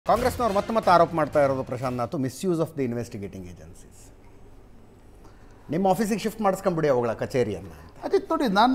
ಕಾಂಗ್ರೆಸ್ನವ್ರು ಮತ್ತೆ ಮತ್ತೆ ಆರೋಪ ಮಾಡ್ತಾ ಇರೋದು Prashanth Nath misuse of the investigating agencies ನಿಮ್ಮ ಆಫೀಸಿಗೆ ಶಿಫ್ಟ್ ಮಾಡಿಸ್ಕೊಂಬಿಡಿ ಅವುಗಳ ಕಚೇರಿಯನ್ನು ಅದಿತ್ತು ನೋಡಿ ನಾನು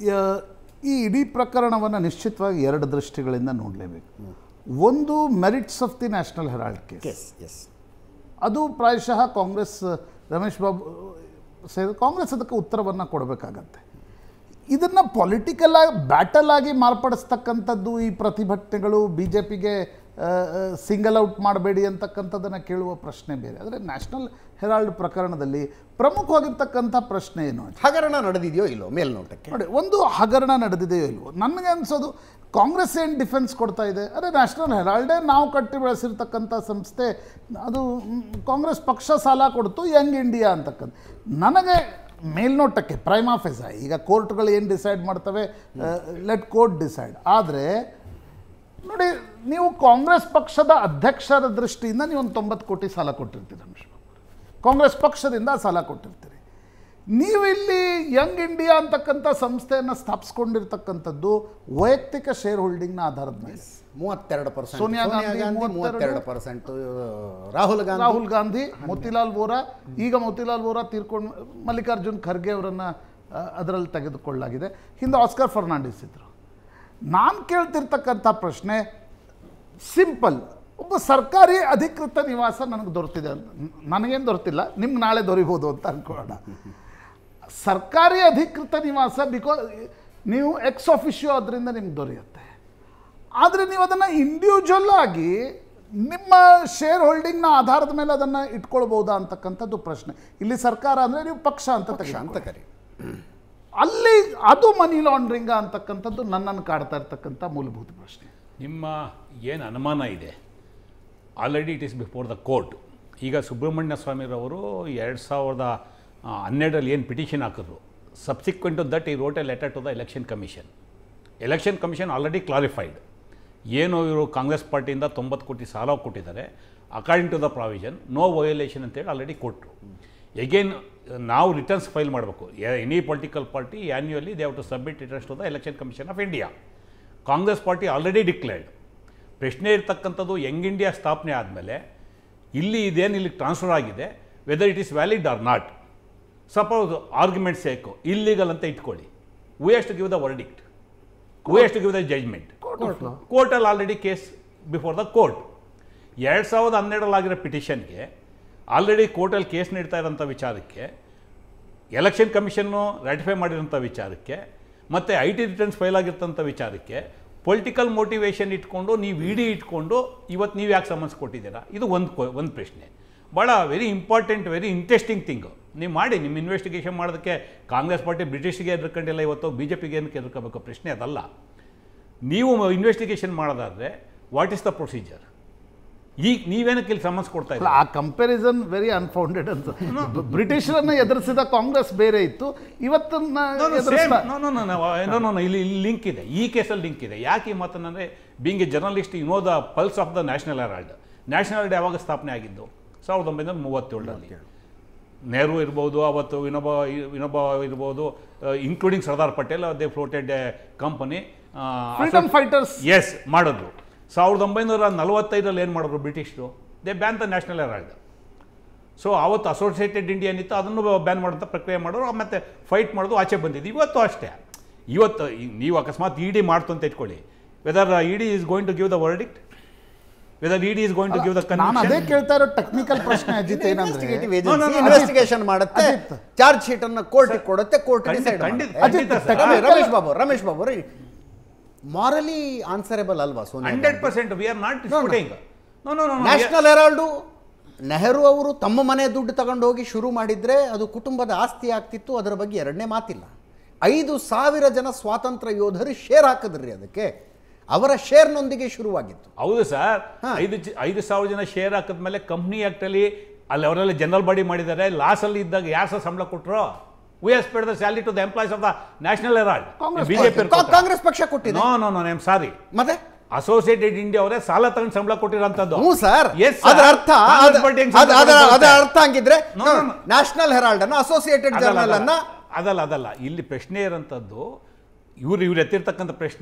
ಈ ಇಡೀ ಪ್ರಕರಣವನ್ನು ನಿಶ್ಚಿತವಾಗಿ ಎರಡು ದೃಷ್ಟಿಗಳಿಂದ ನೋಡಲೇಬೇಕು ಒಂದು merits of the national herald case yes yes ಅದು ಪ್ರಾಯಶಃ ಕಾಂಗ್ರೆಸ್ ರಮೇಶ್ ಬಾಬು ಸೇರಿ ಕಾಂಗ್ರೆಸ್ ಅದಕ್ಕೆ ಉತ್ತರವನ್ನು ಕೊಡಬೇಕಾಗತ್ತೆ ಇದನ್ನು ಪೊಲಿಟಿಕಲ್ ಆಗಿ ಬ್ಯಾಟಲ್ ಆಗಿ ಮಾರ್ಪಡಿಸ್ತಕ್ಕಂಥದ್ದು ಈ ಪ್ರತಿಭಟನೆಗಳು ಬಿ ಜೆ ಪಿಗೆ ಸಿಂಗಲ್ ಔಟ್ ಮಾಡಬೇಡಿ ಅಂತಕ್ಕಂಥದ್ದನ್ನು ಕೇಳುವ ಪ್ರಶ್ನೆ ಬೇರೆ ಆದರೆ ನ್ಯಾಷನಲ್ ಹೆರಾಲ್ಡ್ ಪ್ರಕರಣದಲ್ಲಿ ಪ್ರಮುಖವಾಗಿರ್ತಕ್ಕಂಥ ಪ್ರಶ್ನೆ ಏನು ಅಂತ ಹಗರಣ ನಡೆದಿದೆಯೋ ಇಲ್ಲೋ ಮೇಲ್ನೋಟಕ್ಕೆ ನೋಡಿ ಒಂದು ಹಗರಣ ನಡೆದಿದೆಯೋ ಇಲ್ವೋ ನನಗೆ ಅನ್ಸೋದು ಕಾಂಗ್ರೆಸ್ ಏನು ಡಿಫೆನ್ಸ್ ಕೊಡ್ತಾ ಇದೆ ಅದೇ ನ್ಯಾಷನಲ್ ಹೆರಾಲ್ಡೇ ನಾವು ಕಟ್ಟಿ ಬೆಳೆಸಿರ್ತಕ್ಕಂಥ ಸಂಸ್ಥೆ ಅದು ಮ್, ಕಾಂಗ್ರೆಸ್ ಪಕ್ಷ ಸಾಲ ಕೊಡ್ತು ಯಂಗ್ ಇಂಡಿಯಾ ಅಂತಕ್ಕಂಥ ನನಗೆ ಮೇಲ್ನೋಟಕ್ಕೆ ಪ್ರೈಮಾ ಫೆಸ ಈಗ ಕೋರ್ಟ್ಗಳು ಏನು ಡಿಸೈಡ್ ಮಾಡ್ತವೆ ಲೆಟ್ ಕೋರ್ಟ್ ಡಿಸೈಡ್ ಆದರೆ ನೋಡಿ ನೀವು ಕಾಂಗ್ರೆಸ್ ಪಕ್ಷದ ಅಧ್ಯಕ್ಷರ ದೃಷ್ಟಿಯಿಂದ ನೀವು ಒಂದು ತೊಂಬತ್ತು ಕೋಟಿ ಸಾಲ ಕೊಟ್ಟಿರ್ತೀರಿ ರಮೇಶ್ ಬಾಬು ಅವರೇ. ಕಾಂಗ್ರೆಸ್ ಪಕ್ಷದಿಂದ ಸಾಲ ಕೊಟ್ಟಿರ್ತೀರಿ ನೀವು ಇಲ್ಲಿ ಯಂಗ್ ಇಂಡಿಯಾ ಅಂತಕ್ಕಂಥ ಸಂಸ್ಥೆಯನ್ನು ಸ್ಥಾಪಿಸ್ಕೊಂಡಿರ್ತಕ್ಕಂಥದ್ದು ವೈಯಕ್ತಿಕ ಶೇರ್ ಹೋಲ್ಡಿಂಗ್ನ ಆಧಾರದ ಮೇಲೆ ಮೂವತ್ತೆರಡು ಪರ್ಸೆಂಟ್ ಸೋನಿಯಾ ಗಾಂಧಿ ಮೂವತ್ತೆರಡು ಪರ್ಸೆಂಟ್ ರಾಹುಲ್ ಗಾಂಧಿ ರಾಹುಲ್ ಗಾಂಧಿ ಮೋತಿಲಾಲ್ ವೋರಾ ಈಗ ಮೋತಿಲಾಲ್ ವೋರಾ ತೀರ್ಕೊಂಡು ಮಲ್ಲಿಕಾರ್ಜುನ್ ಖರ್ಗೆ ಅವರನ್ನು ಅದರಲ್ಲಿ ತೆಗೆದುಕೊಳ್ಳಲಾಗಿದೆ ಹಿಂದೆ ಆಸ್ಕರ್ ಫರ್ನಾಂಡಿಸ್ ಇದ್ದರು ನಾನು ಕೇಳ್ತಿರ್ತಕ್ಕಂಥ ಪ್ರಶ್ನೆ ಸಿಂಪಲ್ ಒಬ್ಬ ಸರ್ಕಾರಿ ಅಧಿಕೃತ ನಿವಾಸ ನನಗೆ ದೊರೆತಿದೆ ಅಂತ ನನಗೇನು ದೊರೆತಿಲ್ಲ ನಿಮ್ಗೆ ನಾಳೆ ದೊರಿಬೋದು ಅಂತ ಅಂದ್ಕೊಳ್ಳೋಣ ಸರ್ಕಾರಿ ಅಧಿಕೃತ ನಿವಾಸ ಬಿಕಾಸ್ ನೀವು ಎಕ್ಸ್ ಆಫಿಷಿಯೋ ಅದರಿಂದ ನಿಮ್ಗೆ ದೊರೆಯುತ್ತೆ ಆದರೆ ನೀವು ಅದನ್ನು ಇಂಡಿವಿಜುವಲ್ ಆಗಿ ನಿಮ್ಮ ಶೇರ್ ಹೋಲ್ಡಿಂಗ್ನ ಆಧಾರದ ಮೇಲೆ ಅದನ್ನು ಇಟ್ಕೊಳ್ಬೋದಾ ಅಂತಕ್ಕಂಥದ್ದು ಪ್ರಶ್ನೆ ಇಲ್ಲಿ ಸರ್ಕಾರ ಅಂದರೆ ನೀವು ಪಕ್ಷ ಅಂತ ಪಕ್ಷ ತೆಗೆದುಕೊಳ್ಳಿ. ಅಂತ ಕರಿ ಅಲ್ಲಿ ಅದು ಮನಿ ಲಾಂಡ್ರಿಂಗ ಅಂತಕ್ಕಂಥದ್ದು ನನ್ನನ್ನು ಕಾಡ್ತಾ ಇರ್ತಕ್ಕಂಥ ಮೂಲಭೂತ ಪ್ರಶ್ನೆ ನಿಮ್ಮ ಏನು ಅನುಮಾನ ಇದೆ already it is before the court ಈಗ ಸುಬ್ರಹ್ಮಣ್ಯ ಸ್ವಾಮಿರವರು ಎರಡು ಸಾವಿರದ ಆ, ಹನ್ನೆರಡರಲ್ಲಿ ಏನು ಪಿಟಿಷನ್ ಹಾಕಿದ್ರು ಸಬ್ಸಿಕ್ವೆಂಟ್ ಟು ದಟ್ ಈ wrote a letter to the election commission election commission already clarified ಏನು ಇವರು ಕಾಂಗ್ರೆಸ್ ಪಾರ್ಟಿಯಿಂದ ತೊಂಬತ್ತು ಕೋಟಿ ಸಾಲ ಕೊಟ್ಟಿದ್ದಾರೆ according to the provision no violation ಅಂತೇಳಿ ಆಲ್ರೆಡಿ ಕೊಟ್ಟರು ಎಗೇನ್ ನಾವು ರಿಟರ್ನ್ಸ್ ಫೈಲ್ ಮಾಡಬೇಕು any political party annually they have to submit returns to the election commission of India Congress party already declared ಪ್ರಶ್ನೆ ಇರ್ತಕ್ಕಂಥದ್ದು ಯಂಗ್ ಇಂಡಿಯಾ ಸ್ಥಾಪನೆ ಆದಮೇಲೆ ಇಲ್ಲಿ ಇದೇನು ಇಲ್ಲಿ ಟ್ರಾನ್ಸ್ಫರ್ ಆಗಿದೆ whether it is valid or not suppose argument ಸೇಕು ಇಲ್ಲಿಗಲ್ ಅಂತ ಇಟ್ಕೊಳ್ಳಿ we has to give the verdict we has to give the judgment ಕೋರ್ಟಲ್ಲಿ already case before the court ಎರಡು ಸಾವಿರದ ಹನ್ನೆರಡರಲ್ಲಿ ಆಗಿರೋ ಪಿಟಿಷನ್ಗೆ ಆಲ್ರೆಡಿ ಕೋರ್ಟಲ್ಲಿ ಕೇಸ್ ನೀಡ್ತಾ ಇರೋಂಥ ವಿಚಾರಕ್ಕೆ ಎಲೆಕ್ಷನ್ ಕಮಿಷನ್ನು ರ್ಯಾಟಿಫೈ ಮಾಡಿರೋಂಥ ವಿಚಾರಕ್ಕೆ ಮತ್ತು ಐ ಟಿ ರಿಟರ್ನ್ಸ್ ಫೈಲ್ ಆಗಿರ್ತಂಥ ವಿಚಾರಕ್ಕೆ ಪೊಲಿಟಿಕಲ್ ಮೋಟಿವೇಶನ್ ಇಟ್ಕೊಂಡು ನೀವು ಇಡಿ ಇಟ್ಕೊಂಡು ಇವತ್ತು ನೀವು ಯಾಕೆ ಸಮನ್ಸ್ ಕೊಟ್ಟಿದ್ದೀರಾ ಇದು ಒಂದು ಒಂದು ಪ್ರಶ್ನೆ ಭಾಳ very important very interesting thing ನೀವು ಮಾಡಿ ನಿಮ್ಮ ಇನ್ವೆಸ್ಟಿಗೇಷನ್ ಮಾಡೋದಕ್ಕೆ ಕಾಂಗ್ರೆಸ್ ಪಾರ್ಟಿ ಬ್ರಿಟಿಷ್ಗೆ ಎದುರ್ಕೊಂಡಿಲ್ಲ ಇವತ್ತು ಬಿ ಜೆ ಪಿಗೆ ಏನಕ್ಕೆ ಎದುರ್ಕೋಬೇಕು ಪ್ರಶ್ನೆ ಅದಲ್ಲ ನೀವು ಇನ್ವೆಸ್ಟಿಗೇಷನ್ ಮಾಡೋದಾದರೆ ವಾಟ್ ಇಸ್ ದ ಪ್ರೊಸೀಜರ್ ಈಗ ನೀವೇನಕ್ಕೆ ಇಲ್ಲಿ ಸಮನ್ಸ್ ಕೊಡ್ತಾ ಅಲ್ಲ, ಇದ್ದೀರಾ ಆ ಕಂಪ್ಯಾರಿಸನ್ ವೆರಿ ಅನ್ಫೌಂಡೆಡ್ ಅಂತ ಬ್ರಿಟಿಷರನ್ನು ಎದುರಿಸಿದ ಕಾಂಗ್ರೆಸ್ ಬೇರೆ ಇತ್ತು ಇವತ್ತನ್ನ ಎದುರಿಸ್ತಾ no no no no no ಇಲ್ಲಿ ಇಲ್ಲಿ ಲಿಂಕ್ ಇದೆ ಈ ಕೇಸಲ್ಲಿ ಲಿಂಕ್ ಇದೆ ಯಾಕೆ ಈ ಮಾತನ್ನಂದರೆ being a journalist you know the pulse of the national herald national herald ಯಾವಾಗ ಸ್ಥಾಪನೆ ಆಗಿದ್ದು ಸಾವಿರದ ಒಂಬೈನೂರ ಮೂವತ್ತೇಳರಲ್ಲಿ ನೆಹರು ಇರ್ಬೋದು ಅವತ್ತು ವಿನೋಬ ವಿನೋಬ ಇರ್ಬೋದು including Sardar Patel they floated a company freedom fighters ಎಸ್ ಮಾಡಿದ್ರು ಸಾವಿರದ ಒಂಬೈನೂರ ನಲವತ್ತೈದರಲ್ಲಿ ಏನು ಮಾಡಿದ್ರು ಬ್ರಿಟಿಷರು they ban the national herald so ಆವತ್ತು ಅಸೋಸಿಯೇಟೆಡ್ ಇಂಡಿಯಾ ಏನಿತ್ತು ಅದನ್ನು ಬ್ಯಾನ್ ಮಾಡೋಂಥ ಪ್ರಕ್ರಿಯೆ ಮಾಡೋರು ಮತ್ತು ಫೈಟ್ ಮಾಡೋದು ಆಚೆ ಬಂದಿದ್ದು ಇವತ್ತು ಅಷ್ಟೇ ಇವತ್ತು ಈ- ನೀವು ಅಕಸ್ಮಾತ್ ಇ ಡಿ ಮಾಡ್ತು ಅಂತ ಇಟ್ಕೊಳ್ಳಿ whether E D is going to give the verdict whether E D is going to give the ನಾನು ಅದೇ ಕನ್ವಿಕ್ಷನ್ ಕೇಳ್ತಾ ಇರೋ ಟೆಕ್ನಿಕಲ್ ಪ್ರಶ್ನೆ ಅಜಿತ್ ಏನಂದ್ರೆ investigative No, no, agency no, investigation ಮಾಡುತ್ತೆ ಅಜಿತ್. ಚಾರ್ಜ್ ಶೀಟ್ ಅನ್ನು ಕೋರ್ಟ್ ಕೊಡುತ್ತೆ ಕೋರ್ಟ್ ಖಂಡಿತ, ಡಿಸೈಡ್ ಖಂಡಿತ, ಅಜಿತ್, ಖಂಡಿತ ಸರ್. technical- ರಮೇಶ್ ಬಾಬು ರಮೇಶ್ ಬಾಬು ರೀ ಮಾರಲಿ ಆನ್ಸರೇಬಲ್ ಅಲ್ವಾ Sonia hundred percent we are not disputing no no no national ಹೆರಾಲ್ಡು Nehru ಅವರು ತಮ್ಮ ಮನೆ ದುಡ್ಡು ತಗೊಂಡು ಹೋಗಿ ಶುರು ಮಾಡಿದ್ರೆ ಅದು ಕುಟುಂಬದ ಆಸ್ತಿ ಆಗ್ತಿತ್ತು ಅದರ ಬಗ್ಗೆ ಎರಡನೇ ಮಾತಿಲ್ಲ ಐದು ಸಾವಿರ ಜನ ಸ್ವಾತಂತ್ರ್ಯ ಯೋಧರು ಶೇರ್ ಹಾಕಿದ್ರಿ ಅದಕ್ಕೆ ಅವರ ಶೇರ್ನೊಂದಿಗೆ ಶುರುವಾಗಿತ್ತು ಹೌದು ಸರ್ ಹಾ. ಐದು ಜ- ಐದು ಸಾವಿರ ಜನ ಶೇರ್ ಹಾಕಿದ್ಮೇಲೆ ಕಂಪ್ನಿ ಆ್ಯಕ್ಟಲ್ಲಿ ಅಲ್ಲಿ ಅವರೆಲ್ಲ ಜನರಲ್ ಬಾಡಿ ಮಾಡಿದ್ದಾರೆ ಲಾಸಲ್ಲಿ ಇದ್ದಾಗ ಯಾರು ಸಹ ಸಂಬಳ ಕೊಟ್ಟರು we has paid the salary to the employees of the national herald Congress BJP ಕಾ- ಕಾಂಗ್ರೆಸ್ ಪಕ್ಷ ಕೊಟ್ಟಿದೆ no no no I am sorry ಮತ್ತೆ ಅಸೋಸಿಯೇಟೆಡ್ ಇಂಡಿಯಾ ಅವರೇ ಸಾಲ ತಗೊಂಡು ಸಂಬಳ ಕೊಟ್ಟಿರೋಂಥದ್ದು ಹ್ಞೂ ಸರ್ Yes, sir. ಅದರ ಅರ್ಥ ಕಾಂಗ್ರೆಸ್ ಅದ- ಪಾರ್ಟಿ ಹೆಂಗ್ ಅದ- ಸಂಬಳ ಅದರ ಕೊಡುತ್ತೆ? ಅದರ ಅರ್ಥ ಹಂಗಿದ್ರೆ No, no, no. National herald ಅನ್ನ ಅಸೋಸಿಯೇಟೆಡ್ ಅದಲ್ಲ, ಜರ್ನಲ್ ಅನ್ನ ಅದಲ್ಲ ಅದಲ್ಲ ಇಲ್ಲಿ ಪ್ರಶ್ನೆ ಇರೋಂಥದ್ದು ಇವ್ರು ಇವ್ರು ಎತ್ತಿರ್ತಕ್ಕಂಥ ಪ್ರಶ್ನೆ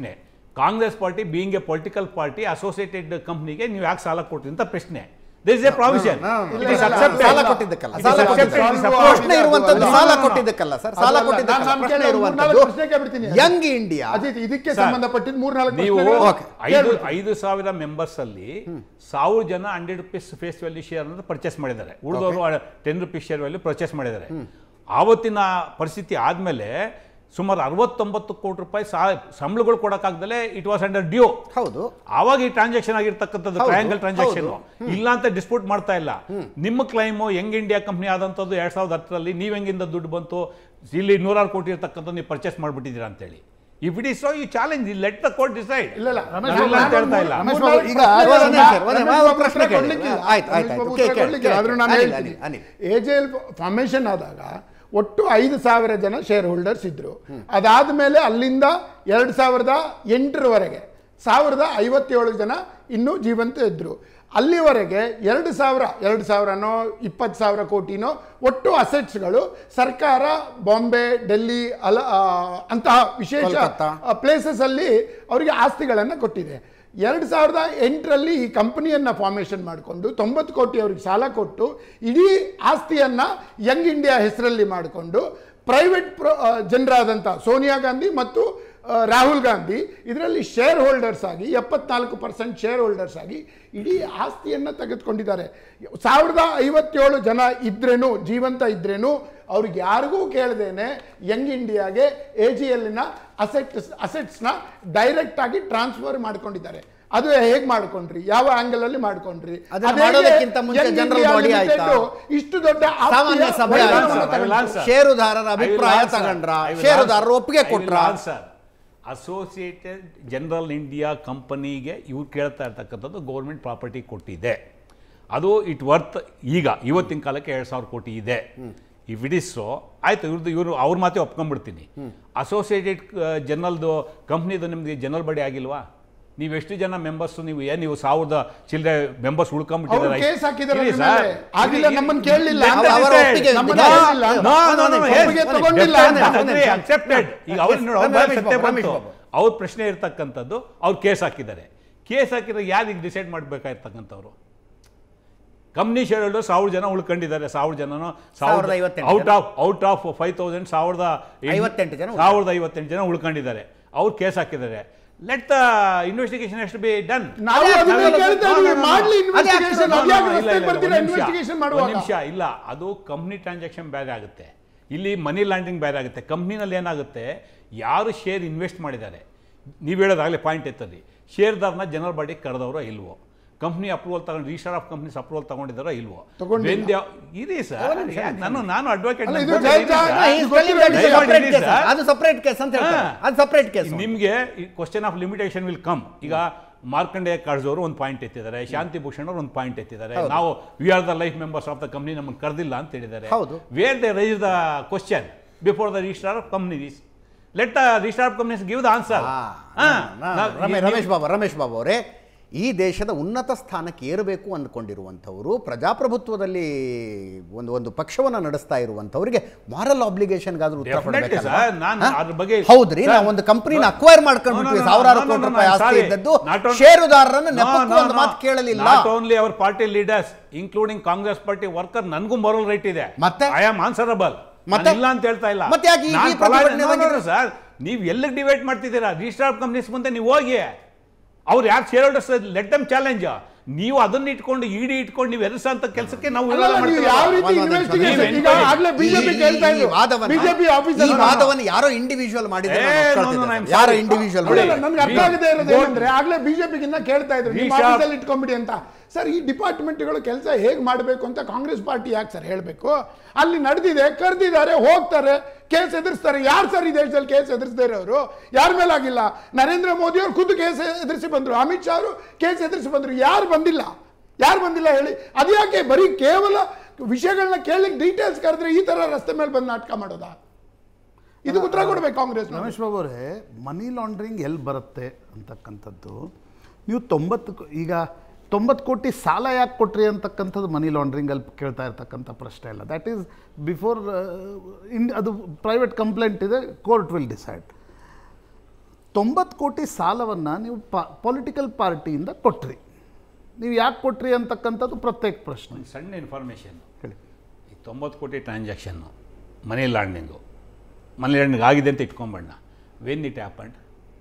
Congress party being a political party associated ಕಂಪ್ನಿಗೆ ನೀವು ಯಾಕೆ ಸಾಲ ಕೊಟ್ರಿ ಅಂತ ಪ್ರಶ್ನೆ this is a provision no, no, ಇಲ್ಲ, ಇಲ್ಲ, ಇಲ್ಲ, ಸಾಲ ಕೊಟ್ಟಿದ್ದಕ್ಕಲ್ಲ It is ಸಾಲ accepted. ಕೊಟ್ಟಿದ್ದಕ್ಕೆ. It is supported. ಪ್ರಶ್ನೆ ಇರುವಂತದ್ದು ಅದು- ಸಾಲ ಅದು- ಕೊಟ್ಟಿದ್ದಕ್ಕಲ್ಲ ಸರ್ ಸಾಲ ಅದಲ್ಲ, ಕೊಟ್ಟಿದ್ದಕ್ಕಲ್ಲ ನಾನು ಪ್ರಶ್ನೆ ಕೇಳೋ ಇರುವಂತದ್ದು ಮೂರ್ನಾಲ್ಕು ಪ್ರಶ್ನೆ ಕೇಳ್ಬಿಡ್ತೀನಿ. ಯಂಗ್ ಇಂಡಿಯಾ ಅಜಿತ್ ಇದಕ್ಕೆ ಸರ್, ಸಂಬಂಧಪಟ್ಟಿದ್ದು ಮೂರ್ನಾಲ್ಕು ನೀವು ಪ್ರಶ್ನೆಗಳು Okay. ಐದು ಕೇಳ್ಬಿಡ್ತೀನಿ. ಐದು ಸಾವಿರ ಮೆಂಬರ್ಸ್ ಅಲ್ಲಿ ಸಾವಿರ ಜನ hundred rupees face value share ಅಂತ ಪರ್ಚೇಸ್ ಮಾಡಿದ್ದಾರೆ ಉಳಿದವರು ten rupees share value purchase ಮಾಡಿದ್ದಾರೆ ಆವತ್ತಿನ ಪರಿಸ್ಥಿತಿ ಆದಮೇಲೆ ಸುಮಾರು ಅರವತ್ತೊಂಬತ್ತು ಕೋಟಿ ರೂಪಾಯಿ ಸಾ ಸಂಬಳಗಳು ಕೊಡೋಕ್ಕಾಗ್ದಲೇ ಇಟ್ ವಾಸ್ ಅಂಡರ್ ಡ್ಯೂ ಹೌದು ಆವಾಗ ಈ ಟ್ರಾನ್ಸಾಕ್ಷನ್ ಆಗಿರ್ತಕ್ಕಂಥದ್ದು ಹೌದು, ಟ್ರಯಾಂಗಲ್ ಟ್ರಾನ್ಸಾಕ್ಷನ್ ಹೌದು. ಇಲ್ಲ ಅಂತ ಡಿಸ್ಪ್ಯೂಟ್ ಮಾಡ್ತಾ ಇಲ್ಲ ನಿಮ್ಮ ಕ್ಲೈಮು ಯಂಗ್ ಇಂಡಿಯಾ ಕಂಪ್ನಿ ಆದಂಥದ್ದು ಎರಡ್ ಸಾವಿರದ ಹತ್ತರಲ್ಲಿ ನೀವು ಹೆಂಗಿಂದ ದುಡ್ಡು ಬಂತು ಇಲ್ಲಿ ನೂರಾರು ಕೋಟಿ ಇರ್ತಕ್ಕಂಥ ನೀವು ಪರ್ಚೇಸ್ ಮಾಡಿಬಿಟ್ಟಿದ್ದೀರಾ ಅಂತೇಳಿ if it is so you challenge let the court decide ಇಲ್ಲ ಇಲ್ಲ ರಮೇಶ್ ನಾನು ಬಾಬು, ಅಂತ ಹೇಳ್ತಾ ಇಲ್ಲ. ರಮೇಶ್ ಬಾಬು, ಬಾಬು, ಈಗ ಪ್ರಶ್ನೆ ಒಂದೇ ಇಲ್ಲ. ಸರ್, ಒಂದೇ ರಮೇಶ್ ಬಾಬು ಪ್ರಶ್ನೆ ಉತ್ತರ ಕೇಳಿ. ಕೊಡ್ಲಿಕ್ಕಿಲ್ಲ. ಆಯ್ತು, ಆಯ್ತು, ರಮೇಶ್ ಬಾಬು ಆಯ್ತು. ಉತ್ತರ ಕೇಳಿ, ಕೊಡ್ಲಿಕ್ಕಿಲ್ಲ. ಕೇಳಿ. ಆದ್ರೂ ನಾನು ಅನಿಲ್, ಹೇಳ್ತೀನಿ Anil, A J L formation ಆದಾಗ ಒಟ್ಟು ಐದು ಸಾವಿರ ಜನ ಶೇರ್ ಹೋಲ್ಡರ್ಸ್ ಇದ್ರು ಅದಾದ್ಮೇಲೆ ಅಲ್ಲಿಂದ ಎರಡು ಸಾವಿರದ ಎಂಟರವರೆಗೆ ಸಾವಿರದ ಐವತ್ತೇಳು ಜನ ಇನ್ನೂ ಜೀವಂತ ಇದ್ರು ಅಲ್ಲಿವರೆಗೆ ಎರಡು ಸಾವಿರ ಎರಡು ಸಾವಿರನೋ ಇಪ್ಪತ್ತು ಸಾವಿರ ಕೋಟಿನೋ ಒಟ್ಟು ಅಸೆಟ್ಸ್ಗಳು ಸರ್ಕಾರ ಬಾಂಬೆ ಡೆಲ್ಲಿ ಅಲ ಆ, ಅಂತಹ ವಿಶೇಷ ಕೋಲ್ಕತ್ತಾ. ಪ್ಲೇಸಸ್ ಅಲ್ಲಿ ಅವರಿಗೆ ಆಸ್ತಿಗಳನ್ನು ಕೊಟ್ಟಿದೆ ಎರಡು ಸಾವಿರದ ಎಂಟರಲ್ಲಿ ಈ ಕಂಪನಿಯನ್ನು ಫಾರ್ಮೇಷನ್ ಮಾಡಿಕೊಂಡು ತೊಂಬತ್ತು ಕೋಟಿ ಅವ್ರಿಗೆ ಸಾಲ ಕೊಟ್ಟು ಇಡೀ ಆಸ್ತಿಯನ್ನು ಯಂಗ್ ಇಂಡಿಯಾ ಹೆಸರಲ್ಲಿ ಮಾಡಿಕೊಂಡು ಪ್ರೈವೇಟ್ ಪ್ರ ಜನರಾದಂಥ ಸೋನಿಯಾ ಗಾಂಧಿ ಮತ್ತು ಆ, ರಾಹುಲ್ ಗಾಂಧಿ ಇದರಲ್ಲಿ ಶೇರ್ ಹೋಲ್ಡರ್ಸ್ ಆಗಿ ಎಪ್ಪತ್ನಾಲ್ಕು ಪರ್ಸೆಂಟ್ ಶೇರ್ ಹೋಲ್ಡರ್ಸ್ ಆಗಿ ಇಡೀ ಆಸ್ತಿಯನ್ನು ತೆಗೆದುಕೊಂಡಿದ್ದಾರೆ ಸಾವಿರದ ಐವತ್ತೇಳು ಜನ ಇದ್ರೇನು ಜೀವಂತ ಇದ್ರೇನು ಅವ್ರಿಗೆ ಯಾರಿಗೂ ಕೇಳದೇನೆ ಯಂಗ್ ಇಂಡಿಯಾಗೆ ಎ ಜಿ ಎಲ್ಲಿನ ಅಸೆಟ್ಸ್ ಅಸೆಟ್ಸ್ನ ಡೈರೆಕ್ಟ್ ಆಗಿ ಟ್ರಾನ್ಸ್ಫರ್ ಮಾಡ್ಕೊಂಡಿದ್ದಾರೆ ಅದು ಹೇಗೆ ಮಾಡ್ಕೊಂಡ್ರಿ ಯಾವ ಆಂಗಲ್ ಅಲ್ಲಿ ಮಾಡ್ಕೊಂಡ್ರಿ ಅದನ್ನ ಅದ್ ಹೇಗೆ ಮಾಡೋದಕ್ಕಿಂತ ಮುಂಚೆ Young general India body Limited ಆಯ್ತಾ? ಇಷ್ಟು ದೊಡ್ಡ ಆಸ್ತಿಯ ಸಾಮಾನ್ಯ ಸಭೆ ವೈಭವವನ್ನು ಆಯ್ತಾ? ತಗೊಂಡ್ರು. answer. ಷೇರುದಾರರ ಅಭಿಪ್ರಾಯ I will answer. ತಗೊಂಡ್ರ I will ಷೇರುದಾರರು answer. ಒಪ್ಪಿಗೆ I will ಕೊಟ್ರ answer. ಅಸೋಸಿಯೇಟೆಡ್ ಜನರಲ್ ಇಂಡಿಯಾ ಕಂಪನಿಗೆ ಇವ್ರು ಕೇಳ್ತಾ ಇರ್ತಕ್ಕಂಥದ್ದು ಗೌರ್ಮೆಂಟ್ ಪ್ರಾಪರ್ಟಿ ಕೊಟ್ಟಿದೆ ಅದು ಇಟ್ ವರ್ತ್ ಈಗ ಇವತ್ತಿನ ಕಾಲಕ್ಕೆ ಎರಡು ಸಾವಿರ ಕೋಟಿ ಇದೆ ಇಫ್ ಇಟ್ ಇಸ್ ಸೊ ಆಯ್ತು ಇವ್ರದ್ದು ಇವರು ಅವ್ರ ಮಾತೇ ಒಪ್ಕೊಂಡ್ಬಿಡ್ತೀನಿ ಅಸೋಸಿಯೇಟೆಡ್ ಜನರಲ್ದು ಕಂಪ್ನಿದು ನಿಮಗೆ ಜನರಲ್ ಬಡಿ ಆಗಿಲ್ವಾ ನೀವು ಎಷ್ಟು ಜನ ಮೆಂಬರ್ಸ್ ನೀವು ಏನು ನೀವು ಸಾವಿರದ ಚಿಲ್ಲರೆ ಮೆಂಬರ್ಸ್ ಅವ್ರು ಉಳ್ಕೊಂಡ್ಬಿಟ್ಟಿದ್ದಾರೆ ಕೇಸ್ ಹಾಕಿದ್ದಾರೆ ಇರಿ ಅದ್ರ ಸರ್. ಮೇಲೆ. ಆಗಿಲ್ಲ, ಇರಿ, ನಮ್ಮನ್ನ ಇರಿ, ಕೇಳಲಿಲ್ಲ. let ಅವ್ರ- them ಅವರ decide. ಒಪ್ಪಿಗೆ ನಮ್ಮನ್ನ ಬಿಡಿ. ಕೇಳಲಿಲ್ಲ. No, no, no, yes. ಒಪ್ಪಿಗೆ ತಗೊಂಡಿಲ್ಲ ಅಂತ. Agree, accepted. ಈಗ ಅವ್ರು ನೋಡಿ, ಅವ್ರ ರಮೇಶ್ ಮೇಲೆ ಸತ್ಯ ಬಾಬು, ರಮೇಶ್ ಬಂತು. ಬಾಬು. ಅವ್ರ ಪ್ರಶ್ನೆ ಇರ್ತಕ್ಕಂಥದ್ದು ಅವ್ರು ಕೇಸ್ ಹಾಕಿದ್ದಾರೆ ಕೇಸ್ ಹಾಕಿದ್ರೆ ಯಾರಿಗೆ ಡಿಸೈಡ್ ಮಾಡಬೇಕಾಗಿರ್ತಕ್ಕಂಥವ್ರು ಕಂಪ್ನಿ ಶೇರ್ ಹೋಲ್ಡರ್ ಸಾವಿರ ಜನ ಉಳ್ಕೊಂಡಿದ್ದಾರೆ ಸಾವಿರ ಜನನು ಸಾವಿರದ ಐವತ್ತೆಂಟು ಔಟ್ ಜನ. Of out of five thousand ಸಾವಿರದ ಎಂಟು- ಐವತ್ತೆಂಟು ಜನ ಸಾವಿರದ ಐವತ್ತೆಂಟು ಜನ ಉಳ್ಕೊಂಡಿದ್ದಾರೆ ಅವ್ರು ಕೇಸ್ ಹಾಕಿದ್ದಾರೆ ಲೆಟ್ ದ ಇನ್ವೆಸ್ಟಿಗೇಷನ್ ಎಷ್ಟು ಬಿ ಡನ್ ನಾವು ಅದನ್ನೇ ಅದೇ ಕೇಳ್ತಾ no, no, ಇದೀವಿ no, no. ಮಾಡ್ಲಿ ಅದೇ ಇನ್ವೆಸ್ಟಿಗೇಷನ್ no, no, ಅದ್ಯಾಕೆ ಇಲ್ಲ, ರಸ್ತೆ ಇಲ್ಲ, ಬರ್ತೀರಾ ಒಂದ್ ನಿಮಿಷ. ಇನ್ವೆಸ್ಟಿಗೇಷನ್ ಒಂದ್ ಮಾಡುವಾಗ ನಿಮಿಷ ಇಲ್ಲ ಅದು ಕಂಪ್ನಿ ಟ್ರಾನ್ಸಾಕ್ಷನ್ ಬೇರೆ ಆಗುತ್ತೆ ಇಲ್ಲಿ ಮನಿ ಲ್ಯಾಂಡಿಂಗ್ ಬೇರೆ ಆಗುತ್ತೆ ಕಂಪ್ನಿನಲ್ಲಿ ಏನಾಗುತ್ತೆ ಯಾರು ಶೇರ್ ಇನ್ವೆಸ್ಟ್ ಮಾಡಿದ್ದಾರೆ ನೀವು ಹೇಳೋದಾಗಲೇ ಪಾಯಿಂಟ್ ಎತ್ತಲ್ಲಿ ಶೇರ್ದಾರನ ಜನರಲ್ ಬಾಡಿ ಕರೆದವರೋ ಇಲ್ವೋ ಕಂಪ್ನಿ ಅಪ್ರೂವಲ್ ತಗೊಂಡು ರಿಜಿಸ್ಟರ್ ಆಫ್ ಕಂಪ್ನೀಸ್ ಅಪ್ರೂವಲ್ ತಗೊಂಡಿದ್ದಾರೋ ಇಲ್ವೋ ತಗೊಂಡಿಲ್ಲ. When they- ಇರಿ ಸರ್ ನಾನು ನಾನು ಅಡ್ವೊಕೇಟ್ ಅಲ್ಲ, ಇದು ಜೈ- ಜೈ- He is telling that it's a ದಯಮಾಡಿ separate ಇರಿ case. ಸರ್. ಅದು ಸಪರೇಟ್ ಕೇಸ್ ಅಂತ ಹೇಳ್ತಾರೆ ಹಾ. ಅದು ಸಪರೇಟ್ ಕೇಸ್ ನಿಮಗೆ question of limitation will come ಈಗ ಮಾರ್ಕಂಡೇಯ ಕಾರ್ಡ್ಸ್ ಅವರು ಒಂದು ಪಾಯಿಂಟ್ ಎತ್ತಿದ್ದಾರೆ ಶಾಂತಿ ಭೂಷಣ್ ಅವರು ಒಂದು ಪಾಯಿಂಟ್ ಎತ್ತಿದ್ದಾರೆ ಹೌದು. ನಾವು we are the life members of the company ನಮ್ಮನ್ನು ಕರೆದಿಲ್ಲ ಅಂತ ಹೇಳಿದ್ದಾರೆ ಹೌದು. Where they raise the question before the register of companies let the register of companies give the answer Ramesh Babu Ramesh Babu ಅವರೇ ಈ ದೇಶದ ಉನ್ನತ ಸ್ಥಾನಕ್ಕೆ ಏರಬೇಕು ಅಂದ್ಕೊಂಡಿರುವಂಥವರು ಪ್ರಜಾಪ್ರಭುತ್ವದಲ್ಲಿ ಒಂದು ಒಂದು ಪಕ್ಷವನ್ನು ನಡೆಸ್ತಾ ಇರುವಂಥವರಿಗೆ ಮಾರಲ್ ಆಬ್ಲಿಗೇಷನ್ಗಾದ್ರೂ ಉತ್ತರ Definitely, ಕೊಡಬೇಕಲ್ವಾ? sir. ನಾನು ಹಾ? ಅದ್ರ ಬಗ್ಗೆ- ಹೌದ್ರಿ Sir, ನಾವು ಒಂದು ಕಂಪನಿನ ಅಕ್ವೈರ್ ಮಾಡ್ಕೊಂಡ್ಬಿಟ್ವಿ No, no, no, ಸಾವಿರಾರು no, no, ಕೋಟಿ no, ರೂಪಾಯಿ I'm ಆಸ್ತಿ sorry. ಇದ್ದದ್ದು Not on- ಷೇರುದಾರರನ್ನು No, ನೆಪಕ್ಕೂ no, ಒಂದು no. ಮಾತು ಕೇಳಲಿಲ್ಲ not only our party leaders including Congress party worker ನನಗೂ ಮೊರಲ್ ರೈಟ್ ಇದೆ ಮತ್ತೆ? ಐ ಆಮ್ ಆನ್ಸರಬಲ್ ಮತ್ತೆ? ಇಲ್ಲ ಅಂತ ಹೇಳ್ತಾ ಇಲ್ಲ ಮತ್ತೆ ಯಾಕೆ ಈ- ಈ ಪ್ರತಿಭಟನೆ ಬಂದಿದೆ? ಸರ್ ನೀವು ಎಲ್ಲಿಗೆ ಡಿವೈಡ್ ಮಾಡ್ತಿದ್ದೀರಾ ರಿಜಿಸ್ಟರ್ ಆಫ್ ಕಂಪ್ನೀಸ್ ಮುಂದೆ ನೀವು ಹೋಗಿ ಅವ್ರು ಯಾರು shareholders let them challenge ನೀವು ಅದನ್ನ ಇಟ್ಕೊಂಡು ಇಡಿ ಇಟ್ಕೊಂಡು ನೀವು ಎದುರಿಸಂತ ಕೆಲಸಕ್ಕೆ ನಾವು ಅಲ್ಲ, ವಿರೋಧ ನೀವು ಮಾಡ್ತೀವಿ. ಯಾವ ರೀತಿ ಒಂದು ನಿಮಿಷ. ಇನ್ವೆಸ್ಟಿಗೇಷನ್ ನೀವು ಈಗ ಆಗ್ಲೇ ಬಿಜೆಪಿ ಈ- ಕೇಳ್ತಾ ಈ ಇದ್ರು ವಾದವನ್ನ- ಬಿಜೆಪಿ ಈ ಆಫೀಸರ್ ವಾದವನ್ನು ಯಾರೋ ಇಂಡಿವಿಜುವಲ್ ಮಾಡಿದ್ರೆ ಏ, ನಾನು no, no, ಒಪ್ಕೊಳ್ತಿದ್ದೆ. I'm ಯಾರೋ sorry. ಇಂಡಿವಿಜುವಲ್ ನೋಡಿ, ಅಲ್ಲ, ನನ್ಗೆ ಅರ್ಥ ಆಗದೆ ಇರೋದು ಏನಂದ್ರೆ ಆಗ್ಲೇ ಬಿಜೆಪಿಗಿನ್ನ ಕೇಳ್ತಾ ಇದ್ರು ನಿಮ್ಮ Resharp- ಆಫೀಸಲ್ಲಿ ಇಟ್ಕೊಂಡ್ಬಿಡಿ ಅಂತ ಸರ್ ಈ ಡಿಪಾರ್ಟ್ಮೆಂಟ್ಗಳು ಕೆಲಸ ಹೇಗೆ ಮಾಡಬೇಕು ಅಂತ ಕಾಂಗ್ರೆಸ್ ಪಾರ್ಟಿ ಯಾಕೆ ಸರ್ ಹೇಳಬೇಕು ಅಲ್ಲಿ ನಡೆದಿದೆ ಕರೆದಿದ್ದಾರೆ ಹೋಗ್ತಾರೆ ಕೇಸ್ ಎದುರಿಸ್ತಾರೆ ಯಾರು ಸರ್ ಈ ದೇಶದಲ್ಲಿ ಕೇಸ್ ಎದುರಿಸದೇ ಇರೋರು ಯಾರ ಮೇಲೆ ಆಗಿಲ್ಲ ನರೇಂದ್ರ ಮೋದಿ ಅವರು ಖುದ್ದು ಕೇಸ್ ಎದುರಿಸಿ ಬಂದ್ರು ಅಮಿತ್ ಶಾ ಅವರು ಕೇಸ್ ಎದುರಿಸಿ ಬಂದ್ರು ಯಾರು ಬಂದಿಲ್ಲ ಯಾರು ಬಂದಿಲ್ಲ ಹೇಳಿ ಅದ್ಯಾಕೆ ಬರೀ ಕೇವಲ ವಿಷಯಗಳನ್ನ ಕೇಳಲಿಕ್ಕೆ ಡೀಟೇಲ್ಸ್ ಕರೆದ್ರೆ ಈ ತರ ರಸ್ತೆ ಮೇಲೆ ಬಂದು ನಾಟಕ ಮಾಡೋದಾ ಇದಕ್ಕೆ ಉತ್ತರ ಕೊಡ್ಬೇಕು ಕಾಂಗ್ರೆಸ್ ರಮೇಶ್ ಬಾಬು ಅವರೇ ಮನಿ ಲಾಂಡ್ರಿಂಗ್ ಎಲ್ಲಿ ಬರುತ್ತೆ ಅಂತಕ್ಕಂಥದ್ದು ನೀವು ತೊಂಬತ್ತು ಕೋ- ಈಗ ತೊಂಬತ್ತು ಕೋಟಿ ಸಾಲ ಯಾಕೆ ಕೊಟ್ರಿ ಅಂತಕ್ಕಂಥದ್ದು ಮನಿ ಲಾಂಡ್ರಿಂಗಲ್ಲಿ ಕೇಳ್ತಾ ಇರ್ತಕ್ಕಂಥ ಪ್ರಶ್ನೆ ಇಲ್ಲ ದ್ಯಾಟ್ ಈಸ್ ಬಿಫೋರ್ ಇನ್ ಅದು ಪ್ರೈವೇಟ್ ಕಂಪ್ಲೇಂಟ್ ಇದೆ ಕೋರ್ಟ್ ವಿಲ್ ಡಿಸೈಡ್ ತೊಂಬತ್ತು ಕೋಟಿ ಸಾಲವನ್ನು ನೀವು ಪೊಲಿಟಿಕಲ್ ಪಾರ್ಟಿಯಿಂದ ಕೊಟ್ರಿ ನೀವು ಯಾಕೆ ಕೊಟ್ರಿ ಅಂತಕ್ಕಂಥದ್ದು ಪ್ರತ್ಯೇಕ ಪ್ರಶ್ನೆ ಒಂದು ಸಣ್ಣ ಇನ್ಫಾರ್ಮೇಷನ್ ಹೇಳಿ ಈ ತೊಂಬತ್ತು ಕೋಟಿ ಟ್ರಾನ್ಸಾಕ್ಷನ್ನು ಮನಿ ಲಾಂಡ್ರಿಂಗು ಮನಿ ಲಾಂಡ್ರಿಂಗ್ ಆಗಿದೆ ಅಂತ ಇಟ್ಕೊಂಬಣ್ಣ when it happened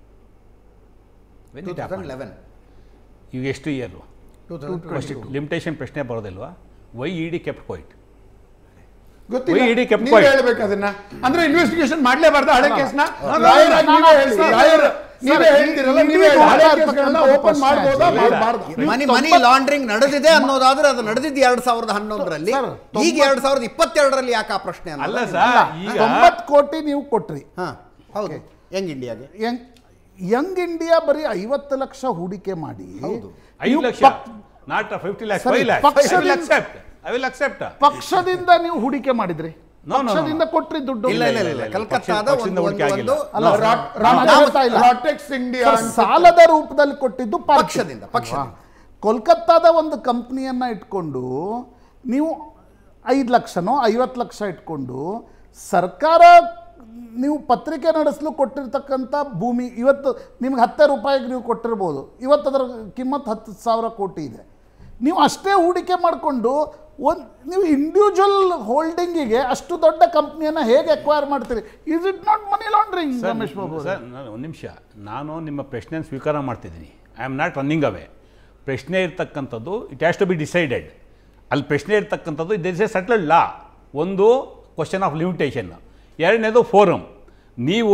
when two it thousand happened eleven ಈಗ ಎಷ್ಟು ಇಯರು ಟೂ ತೌಸಂಡ್ ಲಿಮಿಟೇಷನ್ ಪ್ರಶ್ನೆ ಬರೋದಿಲ್ವಾ why E D kept quiet ಗೊತ್ತಿಲ್ಲ We ಇಡೀ ಕೆಂಪು ನೀವೇ ಆಯ್ತು. ಹೇಳ್ಬೇಕು ಅದನ್ನ ಅಂದ್ರೆ ಇನ್ವೆಸ್ಟಿಗೇಷನ್ ಮಾಡ್ಲೇಬಾರ್ದು ಹಳೆ ಕೇಸ್ನ no, ಲಾಯರ್ ಆಗಿ no, ನೀವೇ no, ಹೇಳಿ sir, ಲಾಯರ್ sir, ನೀವೇ ಈ- ಹೇಳ್ತಿರಲ್ಲ ಈ ನೀವೇ ಹೇಳಿ ಹಳೆ ಇರ್ತಕ್ಕಂಥ ಕೇಸ್ಗಳನ್ನ ಓಪನ್ ಪ್ರಶ್ನೆ ಮಾಡ್ಬೋದಾ ಇಲ್ಲ. ಮಾಡಬಾರ್ದು ಮನಿ ಮನಿ ಲಾಂಡ್ರಿಂಗ್ ನಡೆದಿದೆ ಅನ್ನೋದಾದ್ರೆ ಅದು ನಡೆದಿದ್ದು ಎರಡ್ ಸಾವಿರದ ಹನ್ನೊಂದರಲ್ಲಿ ಸರ್, ಈಗ ತೊಂಬತ್ತು- ಎರಡ್ ಸಾವಿರದ ಇಪ್ಪತ್ತೆರಡರಲ್ಲಿ ಯಾಕೆ ಆ ಪ್ರಶ್ನೆ ಅನ್ನೋದು ಅಲ್ಲ ನೀವು- ಸರ್ ಈಗ ತೊಂಬತ್ತು ಕೋಟಿ ನೀವು ಕೊಟ್ರಿ ಹಾ ಹೌದು ಯಂಗ್ ಇಂಡಿಯಾಗೆ ಯಂಗ್ ಯಂಗ್ ಇಂಡಿಯಾ ಬರೀ ಐವತ್ತು ಲಕ್ಷ ಹೂಡಿಕೆ ಮಾಡಿ ಹೌದು. ಐದು ನೀವು ಲಕ್ಷ ಪಕ್- ನಾಟ್ ಫಿಫ್ಟಿ ಲ್ಯಾಕ್ಸ್ ಸರಿ, ಫೈವ್ ಲ್ಯಾಕ್ಸ್ ಐ ವಿಲ್ ಪಕ್ಷದಿಂದ- ಅಕ್ಸೆಪ್ಟ್ ಐ ವಿಲ್ ಅಕ್ಸೆಪ್ಟ್ ಪಕ್ಷದಿಂದ ನೀವು ಹೂಡಿಕೆ ಮಾಡಿದ್ರಿ No, no, no, no. ಪಕ್ಷದಿಂದ ಕೊಟ್ರಿ ದುಡ್ಡು ಇಲ್ಲ ಇಲ್ಲ ಇಲ್ಲ ಇಲ್ಲ, ಇಲ್ಲ. ಕಲ್ಕತ್ತಾದ ಪಕ್ಷ- ಒಂದು ಪಕ್ಷದಿಂದ ಒಂದು ಆಗಿಲ್ಲ. ಒಂದು ಅಲ್ಲ, ನಾವು- ರಾಟ್- ನಾವು- ರಾಟ್- ನಾವು- ಹೇಳ್ತಾ ಇಲ್ಲ. ರಾಟೆಕ್ಸ್ ಇಂಡಿಯಾ ಸರ್, ಸಾಲದ ರೂಪದಲ್ಲಿ ಕೊಟ್ಟಿದ್ದು ಪಾರ್ಟಿ. ಪಕ್ಷದಿಂದ, ಪಕ್ಷದಿಂದ. ಅಲ್ವಾ? ಕೋಲ್ಕತ್ತಾದ ಒಂದು ಕಂಪ್ನಿಯನ್ನ ಇಟ್ಕೊಂಡು ನೀವು ಐದು ಲಕ್ಷನೋ ಐವತ್ತು ಲಕ್ಷ ಇಟ್ಕೊಂಡು ಸರ್ಕಾರ ನೀವು ಪತ್ರಿಕೆ ನಡೆಸಲು ಕೊಟ್ಟಿರ್ತಕ್ಕಂಥ ಭೂಮಿ ಇವತ್ತು ನಿಮ್ಗೆ ಹತ್ತೇ ರೂಪಾಯಿಗೆ ನೀವು ಕೊಟ್ಟಿರ್ಬೋದು ಇವತ್ತು ಅದರ ಕಿಮ್ಮತ್ತು ಹತ್ತು ಸಾವಿರ ಕೋಟಿ ಇದೆ ನೀವು ಅಷ್ಟೇ ಹೂಡಿಕೆ ಮಾಡಿಕೊಂಡು ಒಂದು ನೀವು ಇಂಡಿವಿಜುವಲ್ ಹೋಲ್ಡಿಂಗಿಗೆ ಅಷ್ಟು ದೊಡ್ಡ ಕಂಪ್ನಿಯನ್ನು ಹೇಗೆ ಎಕ್ವೈರ್ ಮಾಡ್ತೀರಿ is it not money laundering Ramesh Babu ಅವರೇ? ಸರ್ ನಾನು ಒಂದು ನಿಮಿಷ ನಾನು ನಿಮ್ಮ ಪ್ರಶ್ನೆ ಸ್ವೀಕಾರ ಮಾಡ್ತಿದ್ದೀನಿ I am not running away ಪ್ರಶ್ನೆ ಇರ್ತಕ್ಕಂಥದ್ದು it has to be decided ಅಲ್ಲಿ ಪ್ರಶ್ನೆ ಇರ್ತಕ್ಕಂಥದ್ದು ದಿಸ್ ಎ ಸೆಟಲ್ಡ್ ಲಾ ಒಂದು ಕ್ವಶನ್ ಆಫ್ ಲಿಮಿಟೇಷನ್ ಎರಡನೇದು ಫೋರಮ್ ನೀವು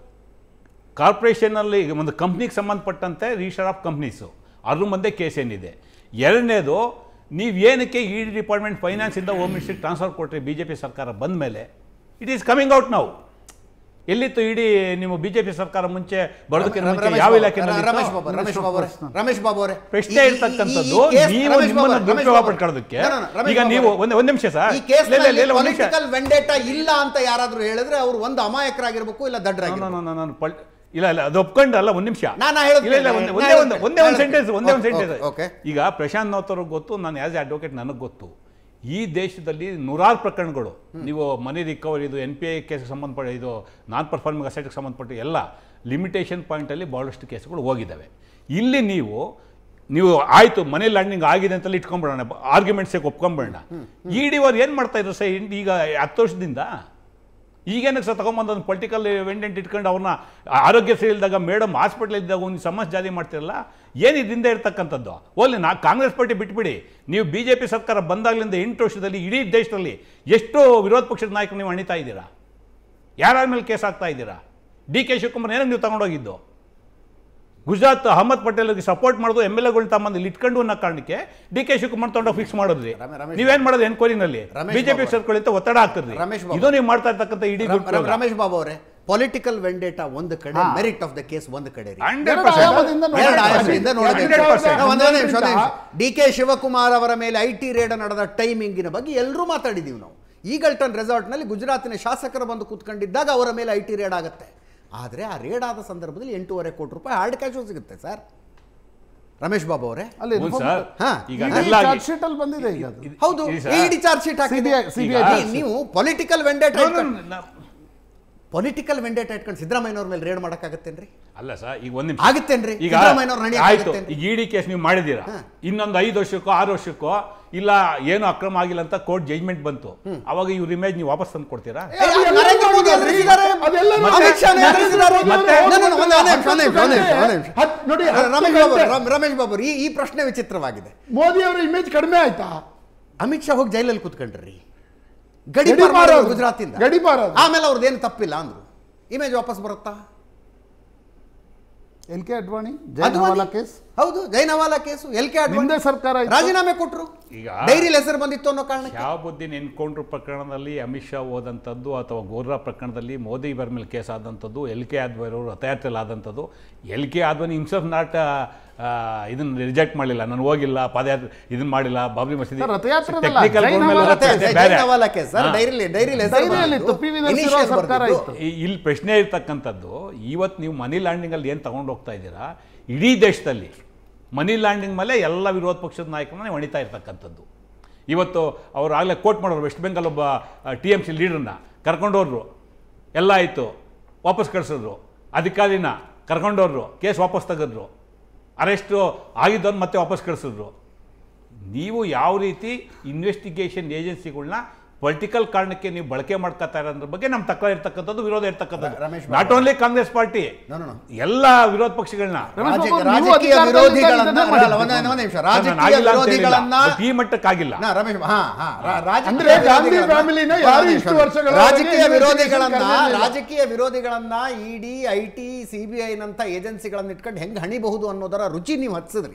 ಕಾರ್ಪೊರೇಷನಲ್ಲಿ ಒಂದು ಕಂಪ್ನಿಗೆ ಸಂಬಂಧಪಟ್ಟಂತೆ ರಿಜಿಸ್ಟರ್ ಆಫ್ ಕಂಪ್ನೀಸು ಅದ್ರ ಮುಂದೆ ಕೇಸ್ ಏನಿದೆ ಎರಡನೇದು ನೀವು ಏನಕ್ಕೆ ಇ ಡಿ ಡಿಪಾರ್ಟ್ಮೆಂಟ್ ಫೈನಾನ್ಸಿಂದ ಹೋಮ್ ಮಿನಿಸ್ಟ್ರಿಗೆ ಟ್ರಾನ್ಸ್ಫರ್ ಕೊಟ್ಟರೆ ಬಿ ಜೆ ಪಿ ಸರ್ಕಾರ ಬಂದ ಮೇಲೆ ಇಟ್ ಈಸ್ ಕಮಿಂಗ್ ಔಟ್ ನಾವು ಎಲ್ಲಿತ್ತು ಇಡೀ ನಿಮ್ಮ ಬಿ ಜೆ ಪಿ ಸರ್ಕಾರ ಮುಂಚೆ ಬರೋದಕ್ಕೆ ಮುಂಚೆ ರಮೇಶ್ ಯಾವ ಬಾಬು, ಇಲಾಖೆನಲ್ಲಿ ರಮೇಶ್ ಬಾಬು ರಮೇಶ್ ಬಾಬು ಅವರೇ ರಮೇಶ್ ಬಾಬು ಅವರೇ ಪ್ರಶ್ನೆ ಈ- ಈ- ಇರ್ತಕ್ಕಂಥದ್ದು ಈ ಕೇಸ್- ನೀವು ರಮೇಶ್ ಬಾಬು ನಿಮ್ಮನ್ನ ಅವರೇ, ರಮೇಶ್ ದುರುಪಯೋಗ ಬಾಬು ಅವರೇ. ಪಡ್ಕೊಳ್ಳೋದಕ್ಕೆ No, no, no, ರಮೇಶ್ ಈಗ ಬಾಬು ನೀವು ಅವರೇ. ಒಂದು ಒಂದು ನಿಮಿಷ ಸರ್ ಈ ಕೇಸ್ ಇಲ್ಲ, ಇಲ್ಲ, ಇಲ್ಲ, ಒಂದು ನಿಮಿಷ ಪೊಲಿಟಿಕಲ್ ವೆಂಡೇಟಾ ಇಲ್ಲ ಅಂತ ಯಾರಾದ್ರೂ ಹೇಳಿದ್ರೆ ಅವರು ಒಂದು ಅಮಾಯಕರಾಗಿರ್ಬೇಕು ಇಲ್ಲ ದಡ್ಡರಾಗಿರ್ಬೇಕು ನಾನು ನಾನು ಪಲ್ ಇಲ್ಲ ಇಲ್ಲ ಅದು ಒಪ್ಕೊಂಡು ಅಲ್ಲ ಒಂದು ನಿಮಿಷ ನಾನು ಹೇಳಿದ್ದೆ, ಇಲ್ಲ ಇಲ್ಲ ಒಂದೇ ನಾನು ಒಂದೇ ಒಂದು ಹೇಳಿದ್ದೆ, ಒಂದೇ ಒಂದು ನಾನು ಸೆಂಟೆನ್ಸ್ ಒಂದೇ ಒಂದು ಓಕೆ, ಸೆಂಟೆನ್ಸ್ ಓಕೆ. ಈಗ ಪ್ರಶಾಂತ್ ನಾಥ್ ಅವ್ರಿಗೆ ಗೊತ್ತು ನಾನು ಆ್ಯಸ್ ಎ ಅಡ್ವೊಕೇಟ್ ನನಗೆ ಗೊತ್ತು ಈ ದೇಶದಲ್ಲಿ ನೂರಾರು ಪ್ರಕರಣಗಳು ನೀವು ಮನಿ ರಿಕವರಿ ಇದು ಎನ್ ಪಿ ಐ ಕೇಸ್ಗೆ ಸಂಬಂಧಪಟ್ಟ ಇದು ನಾನ್ ಪರ್ಫಾರ್ಮಿಂಗ್ ಅಸೆಟ್ಗೆ ಸಂಬಂಧಪಟ್ಟ ಎಲ್ಲ ಲಿಮಿಟೇಷನ್ ಪಾಯಿಂಟಲ್ಲಿ ಭಾಳಷ್ಟು ಕೇಸ್ಗಳು ಹೋಗಿದ್ದಾವೆ ಇಲ್ಲಿ ನೀವು ನೀವು ಆಯಿತು ಮನಿ ಲ್ಯಾಂಡಿಂಗ್ ಆಗಿದೆ ಅಂತಲ್ಲಿ ಇಟ್ಕೊಂಡ್ಬಿಡೋಣ ಆರ್ಗ್ಯುಮೆಂಟ್ಸಿಗೆ ಒಪ್ಕೊಂಬಿಡೋಣ ಇ ಡಿ ಅವ್ರು ಏನು ಮಾಡ್ತಾ ಇದ್ರು ಸರ್ ಈಗ ಹತ್ತು ವರ್ಷದಿಂದ ಈಗೇನಕ್ಕೆ ಸರ್ ತಗೊಂಬಂದು ಒಂದು ಪೊಲಿಟಿಕಲ್ ವೆಂಡೆಂಟ್ ಇಟ್ಕೊಂಡು ಅವ್ರನ್ನ ಆರೋಗ್ಯ ಸರಿ ಇಲ್ದಾಗ ಮೇಡಮ್ ಹಾಸ್ಪಿಟ್ಲ್ ಇದ್ದಾಗ ಒಂದು ಸಮಸ್ಯೆ ಜಾರಿ ಮಾಡ್ತಿರಲ್ಲ ಏನು ಇದರಿಂದ ಇರ್ತಕ್ಕಂಥದ್ದು ಓನ್ಲಿ ನಾ ಕಾಂಗ್ರೆಸ್ ಪಾರ್ಟಿ ಬಿಟ್ಬಿಡಿ ನೀವು ಬಿ ಜೆ ಪಿ ಸರ್ಕಾರ ಬಂದಾಗಲಿಂದ ಎಂಟು ವರ್ಷದಲ್ಲಿ ಇಡೀ ದೇಶದಲ್ಲಿ ಎಷ್ಟು ವಿರೋಧ ಪಕ್ಷದ ನಾಯಕರು ನೀವು ಅಣಿತಾ ಇದ್ದೀರಾ ಯಾರ್ಯಾರ ಮೇಲೆ ಕೇಸ್ ಹಾಕ್ತಾ ಇದ್ದೀರಾ ಡಿ ಕೆ ಶಿವಕುಮಾರ್ ಏನಕ್ಕೆ ನೀವು ತಗೊಂಡೋಗಿದ್ದು ಗುಜರಾತ್ ಅಹಮದ್ ಪಟೇಲ್ಗೆ ಸಪೋರ್ಟ್ ಮಾಡೋದು ಎಮ್ ಎಲ್ ಎಗಳು ತಮ್ಮಂದು ಇಲ್ಲಿ ಇಟ್ಕೊಂಡು ಅನ್ನೋ ಕಾರಣಕ್ಕೆ ಡಿ ಕೆ ಶಿವಕುಮಾರ್ ತಗೊಂಡು ಫಿಕ್ಸ್ ಮಾಡಿದ್ರಿ ರಮೇ- ರಮೇಶ್ ನೀವೇನ್ ಮಾಡೋದು ಎನ್ಕ್ವೈರಿನಲ್ಲಿ ರಮೇಶ್ ಬಿಜೆಪಿ ಬಾಬು. ಸರ್ಕೊಳ್ಳಿ ಅಂತ ಒತ್ತಡ ಹಾಕ್ತಿದ್ರಿ ರಮೇಶ್ ಬಾಬು. ಇದು ನೀವು ಮಾಡ್ತಾ ಇರ್ತಕ್ಕಂಥ ಇಡೀ ರಮ್- ರಮ್- ರಮೇಶ್ ಬಾಬು ಅವರೇ ಪೊಲಿಟಿಕಲ್ ವೆಂಡೇಟಾ ಒಂದು ಕಡೆ ಹಾ. ಮೆರಿಟ್ ಆಫ್ ದ ಕೇಸ್ ಒಂದು ಕಡೆ ರೀ. ಹಂಡ್ರೆಡ್ ಎರಡು ಆಯಾಮದಿಂದ ಪರ್ಸೆಂಟ್ ಎರಡು ನೋಡ್ಬೇಕು. ಆಯಾಮದಿಂದ ನೋಡಬೇಕು 100%. ಒಂದೇ ನಿಮಿಷ ಒಂದೇ ನಿಮಿಷ ಡಿ ಕೆ ಶಿವಕುಮಾರ್ ಅವರ ಮೇಲೆ ಐ ಟಿ ರೇಡ್ ನಡೆದ ಟೈಮಿಂಗಿನ ಬಗ್ಗೆ ಎಲ್ಲರೂ ಮಾತಾಡಿದ್ದೀವಿ ನಾವು ಈಗಲ್ಟನ್ ರೆಸಾರ್ಟ್ನಲ್ಲಿ ಗುಜರಾತಿನ ಶಾಸಕರು ಬಂದು ಕೂತ್ಕೊಂಡಿದ್ದಾಗ ಅವರ ಮೇಲೆ ಐ ಟಿ ರೇಡ್ ಆಗುತ್ತೆ ಆದರೆ ಆ ರೇಡ್ ಆದ ಸಂದರ್ಭದಲ್ಲಿ ಎಂಟೂವರೆ ಕೋಟಿ ರೂಪಾಯಿ ಹಾರ್ಡ್ ಕ್ಯಾಶು ಸಿಗುತ್ತೆ ಸರ್ ರಮೇಶ್ ಬಾಬು ಅವರೇ ಅಲ್ಲಿ ಹ್ಞೂ ಸರ್ ಹಾ. ಈಗ ಇಡೀ ಅದೆಲ್ಲ ಆಗಿ- ಚಾರ್ಜ್ ಶೀಟ್ ಅಲ್ಲಿ ಬಂದಿದೆ ಈಗ ಅದು. ಇದು- ಹೌದು ಇದು ಸರ್- ಇಡಿ ಚಾರ್ಜ್ ಶೀಟ್ ಹಾಕಿದೆ CBI CBI ಈಗ- charge sheet. ನೀವು ಪೊಲಿಟಿಕಲ್ ವೆಂಡೇಟಾ No, no, ಇಟ್ಕೊಂಡು no, no. ಪೊಲಿಟಿಕಲ್ ವೆಂಡೇಟಾ ಇಟ್ಕೊಂಡು ಸಿದ್ದರಾಮಯ್ಯನವ್ರ ಮೇಲೆ ರೇಡ್ ಮಾಡಕ್ಕಾಗತ್ತೇನ್ರಿ ಅಲ್ಲ ಸರ್ ಈಗ ಒಂದ್ ನಿಮಿಷ ಆಗತ್ತೇನ್ರಿ? ಈಗ ಸಿದ್ದರಾಮಯ್ಯನವ್ರು ನಡೆಯಕ್ಕೆ ಆಯ್ತು ಆಗತ್ತೇನ್ರಿ? ಈಗ ಇಡಿ ಕೇಸ್ ನೀವು ಮಾಡಿದ್ದೀರಾ ಹಾ. ಇನ್ನೊಂದು ಐದು ವರ್ಷಕ್ಕೋ ಆರು ವರ್ಷಕ್ಕೋ ಇಲ್ಲ ಏನು ಅಕ್ರಮ ಆಗಿಲ್ಲ ಅಂತ ಕೋರ್ಟ್ ಜಜ್ಮೆಂಟ್ ಬಂತು ಅವಾಗ ಇವ್ರ ಇಮೇಜ್ ನೀವು ವಾಪಸ್ ತಂದು ಕೊಡ್ತೀರಾ ಏ, ನರೇಂದ್ರ ಮೋದಿ ಎದುರಿಸಿದ್ದಾರೆ. ಅದೆಲ್ಲ ಮತ್ತೆ- ಅಮಿತ್ ಶಾ ಎದುರಿಸಿದ್ದಾರೆ. ಮತ್ತೆ- No, no, no, ಒಂದೇ- ಒಂದೇ ನಿಮಿಷ, ಒಂದೇ ನಿಮಿಷ, ಒಂದೇ ನಿಮಿಷ, ಒಂದೇ ನಿಮಿಷ. ಹತ್- ನೋಡಿ, ಹತ್ತು ರಮೇಶ್ ಬಾಬು ಗಂಟೆ. ರಮ್- ರಮೇಶ್ ಬಾಬು ಈ ಈ ಪ್ರಶ್ನೆ ವಿಚಿತ್ರವಾಗಿದೆ ಮೋದಿ ಅವರ ಇಮೇಜ್ ಕಡಿಮೆ ಆಯ್ತಾ ಅಮಿತ್ ಶಾ ಹೋಗಿ ಜೈಲಲ್ಲಿ ಕೂತ್ಕೊಂಡ್ರಿ ಗಡಿ ಗಡಿ ಪಾರ್ ಪಾರ್ ಮಾಡಿದ್ರು ಅದು. ಗುಜರಾತಿಂದ ಗಡಿ ಪಾರ್ ಅದು. ಆಮೇಲೆ ಅವ್ರದ್ದೇನು ತಪ್ಪಿಲ್ಲ ಅಂದ್ರು ಇಮೇಜ್ ವಾಪಸ್ ಬರುತ್ತಾ L K Advani Jain Advani? Hawala case ಹೌದು Jain hawala case L K ನಿಮ್ದೇ ಸರ್ಕಾರ ಇತ್ತು. ರಾಜೀನಾಮೆ ಕೊಟ್ರು ಈಗ ಡೈರಿಲಿ ಹೆಸರು ಬಂದಿತ್ತು ಅನ್ನೋ ಕಾರಣಕ್ಕೆ ಶಾಬುದ್ದೀನ್ ಎನ್ಕೌಂಟರ್ ಪ್ರಕರಣದಲ್ಲಿ ಅಮಿತ್ ಶಾ ಹೋದಂಥದ್ದು ಅಥವಾ ಗೋರ್ರಾ ಪ್ರಕರಣದಲ್ಲಿ ಮೋದಿ ಇವರ ಮೇಲೆ ಕೇಸ್ ಆದಂಥದ್ದು ಎಲ್ ಕೆ ಆದ್ವಾನಿ ಅವರು ರಥಯಾತ್ರೆಯಲ್ಲಿ ಆದಂಥದ್ದು L K Advani himself not ಇದನ್ನ ರಿಜೆಕ್ಟ್ ಮಾಡಲಿಲ್ಲ ನಾನು ಹೋಗಿಲ್ಲ ಪಾದಯಾತ್ರೆ ಇದನ್ನ ಮಾಡಿಲ್ಲ ಬಾಬ್ರಿ ಮಸೀದಿ ಸರ್, ರಥಯಾತ್ರೆದಲ್ಲ, ಟೆಕ್ನಿಕಲ್ ಜೈನ್ ಮೇಲೆ ಹವಾಲಾ ರಥ ಕೇಸ್, ಇದೆ, ಜೈನ್ ಬೇರೆ. ಹವಾಲಾ ಕೇಸ್ ಸರ್ ಹಾ. ಡೈರಿಲಿ ಡೈರಿಲಿ ಹೆಸರು ಡೈರಿಯಲ್ಲಿ ಇತ್ತು, ಪಿ ವಿ ನರಸಿಂಹರಾವ್ Initial ಸರ್ಕಾರ ಬರ್ದಿದ್ದು. ಇತ್ತು. ಈ- ಇಲ್ಲಿ ಪ್ರಶ್ನೆ ಇರ್ತಕ್ಕಂಥದ್ದು ಇವತ್ತು ನೀವು ಮನಿ ಲ್ಯಾಂಡಿಂಗಲ್ಲಿ ಏನು ತಗೊಂಡು ಹೋಗ್ತಾ ಇದ್ದೀರಾ ಇಡೀ ದೇಶದಲ್ಲಿ ಮನಿ ಲ್ಯಾಂಡಿಂಗ್ ಮೇಲೆ ಎಲ್ಲ ವಿರೋಧ ಪಕ್ಷದ ನಾಯಕರನ್ನ ನೀವು ಹೊಣಿತಾ ಇರ್ತಕ್ಕಂಥದ್ದು ಇವತ್ತು ಅವರು ಆಗಲೇ ಕೋಟ್ ಮಾಡೋರು ವೆಸ್ಟ್ ಬೆಂಗಾಲ್ ಒಬ್ಬ ಟಿ ಎಮ್ ಸಿ ಲೀಡರ್ನ ಕರ್ಕೊಂಡೋದ್ರು ಎಲ್ಲ ಆಯಿತು ವಾಪಸ್ ಕಳಿಸಿದ್ರು ಅಧಿಕಾರಿನ ಕರ್ಕೊಂಡವ್ರು ಕೇಸ್ ವಾಪಸ್ ತೆಗೆದ್ರು ಅರೆಸ್ಟು ಆಗಿದ್ದವ್ರು ಮತ್ತೆ ವಾಪಸ್ ಕಳಿಸಿದ್ರು ನೀವು ಯಾವ ರೀತಿ ಇನ್ವೆಸ್ಟಿಗೇಷನ್ ಏಜೆನ್ಸಿಗಳನ್ನ ಪೊಲಿಟಿಕಲ್ ಕಾರಣಕ್ಕೆ ನೀವು ಬಳಕೆ ಮಾಡ್ಕೊತಾ ಇರೋದ್ರ ಬಗ್ಗೆ ನಮ್ಮ ತಕ್ಕ ಇರ್ತಕ್ಕಂಥದ್ದು ವಿರೋಧ ಇರ್ತಕ್ಕಂಥದ್ದು Ramesh Babu. Not only Congress party No, no, no. ಎಲ್ಲ ವಿರೋಧ ಪಕ್ಷಗಳನ್ನ ರಮೇಶ್ ರಾಜ- ಬಾಬು, ನೀವು ರಾಜಕೀಯ ಅಧಿಕಾರದಲ್ಲಿ ವಿರೋಧಿಗಳನ್ನ ಇದ್ದಾಗ ಅಲ್ಲ, ಇದನ್ನೇ ಒಂದೇ- ಮಾಡಿದ್ದು. ಒಂದೇ ನಿಮಿಷ ನಾನು ರಾಜಕೀಯ ಆಗಿಲ್ಲ ಅಂತ ಹೇಳಿಲ್ಲ. ವಿರೋಧಿಗಳನ್ನ But ಈ ಮಟ್ಟಕ್ಕಾಗಿಲ್ಲ ನಾ, ರಮೇಶ್ ಹಾ ಹಾ ರಾ- ರಾಜಕೀಯ ಅಂದ್ರೆ ಗಾಂಧಿ ವಿರೋಧಿಗಳನ್ನ- ಫ್ಯಾಮಿಲಿನ ಯಾರು ಇಷ್ಟು ವರ್ಷಗಳ ರಾಜಕೀಯ ವರೆಗೆ ವಿರೋಧಿಗಳನ್ನ investigation ಕರೆದಿರ್ಲಿಲ್ಲ. ರಾಜಕೀಯ ವಿರೋಧಿಗಳನ್ನ ED I T C B ಐನಂತ ಏಜೆನ್ಸಿಗಳನ್ನ ಇಟ್ಕೊಂಡು ಹೆಂಗ್ ಹಣಿಬಹುದು ಅನ್ನೋದರ ರುಚಿ ನೀವು ಹಚ್ಚಿದ್ರಿ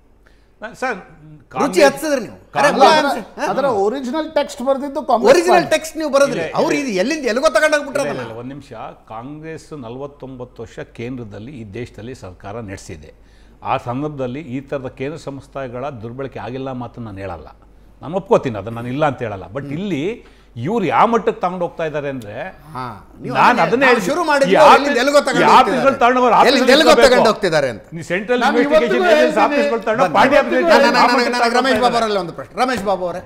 ಸರ್ ರುಚಿ ಹಚ್ಚಿದ್ರಿ ನೀವು ಅಲ್ಲ, ಅರೆ, ಅದರ- ಅದರ ಒರಿಜಿನಲ್ ಟೆಕ್ಸ್ಟ್ ಬರೆದಿದ್ದು ಕಾಂಗ್ರೆಸ್ ಒರಿಜಿನಲ್ ಪಾರ್ಟಿ. ಟೆಕ್ಸ್ಟ್ ನೀವು ಬರೋದ್ರಿ ಇಲ್ಲ, ಅವ್ರು ಇದು ಎಲ್ಲಿಂದ ಎಲ್ಲಿಗೋ ತಗೊಂಡೋಗ್ಬಿಟ್ರೆ ಇಲ್ಲ, ಇಲ್ಲ, ಒಂದು ನಿಮಿಷ ಕಾಂಗ್ರೆಸ್ ನಲವತ್ತೊಂಬತ್ತು ವರ್ಷ ಕೇಂದ್ರದಲ್ಲಿ ಈ ದೇಶದಲ್ಲಿ ಸರ್ಕಾರ ನಡೆಸಿದೆ ಆ ಸಂದರ್ಭದಲ್ಲಿ ಈ ಥರದ ಕೇಂದ್ರ ಸಂಸ್ಥೆಗಳ ದುರ್ಬಳಕೆ ಆಗಿಲ್ಲ ಮಾತು ನಾನು ಹೇಳಲ್ಲ ನಾನು ಒಪ್ಕೋತೀನಿ ಅದನ್ನು ನಾನು ಇಲ್ಲ ಅಂತ ಹೇಳಲ್ಲ ಬಟ್ ಇಲ್ಲಿ ಇವ್ರು ಯಾವ ಮಟ್ಟಕ್ಕೆ ತಗೊಂಡು ಹೋಗ್ತಾ ಇದ್ದಾರೆ ಅಂದ್ರೆ ಹಾ, ನೀವು ನಾನು ಅದನ್ನೇ- ಅದನ್ನೇ ನಾವು ಹೇಳಿದ್ದು. ಶುರು ಮಾಡಿದ್ವಿ, ಈ ಅವ್ರು ಆಫೀಸ್- ಎಲ್ಲಿಂದ ಎಲ್ಲಿಗೋ ತಗೊಂಡು ಈ ಹೋಗ್ತಿದ್ದಾರೆ. ಆಫೀಸ್ಗಳು ತಗೊಂಡೋಗೋರು ಆಫೀಸ್ಗಳು ಎಲ್ಲಿಂದ ಎಲ್ಲಿಗೋ ಇರ್ಬೇಕು. ತಗೊಂಡು ಹೋಗ್ತಿದ್ದಾರೆ ಅಂತ. ನೀವು ಸೆಂಟ್ರಲ್ ನಾನು ಇನ್ವೆಸ್ಟಿಗೇಷನ್ ಇವತ್ತಿಗೂ ಏಜೆನ್ಸಿ ಹೇಳ್ತೀನಿ. ಆಫೀಸ್ಗಳು ತಗೊಂಡು ಬನ್ನಿ. ಪಾರ್ಟಿ ನಾನು- ಆಫೀಸ್ಗಳು ನಾನು- ತಗೊಂಡು ನಾನು- ನನಗೆ ರಮೇಶ್ ಬಾಬು ಹೋಗ್ತಾ ಅವರಲ್ಲಿ ಒಂದು ಪ್ರಶ್ನೆ ರಮೇಶ್ ಬಾಬು ಅವರೇ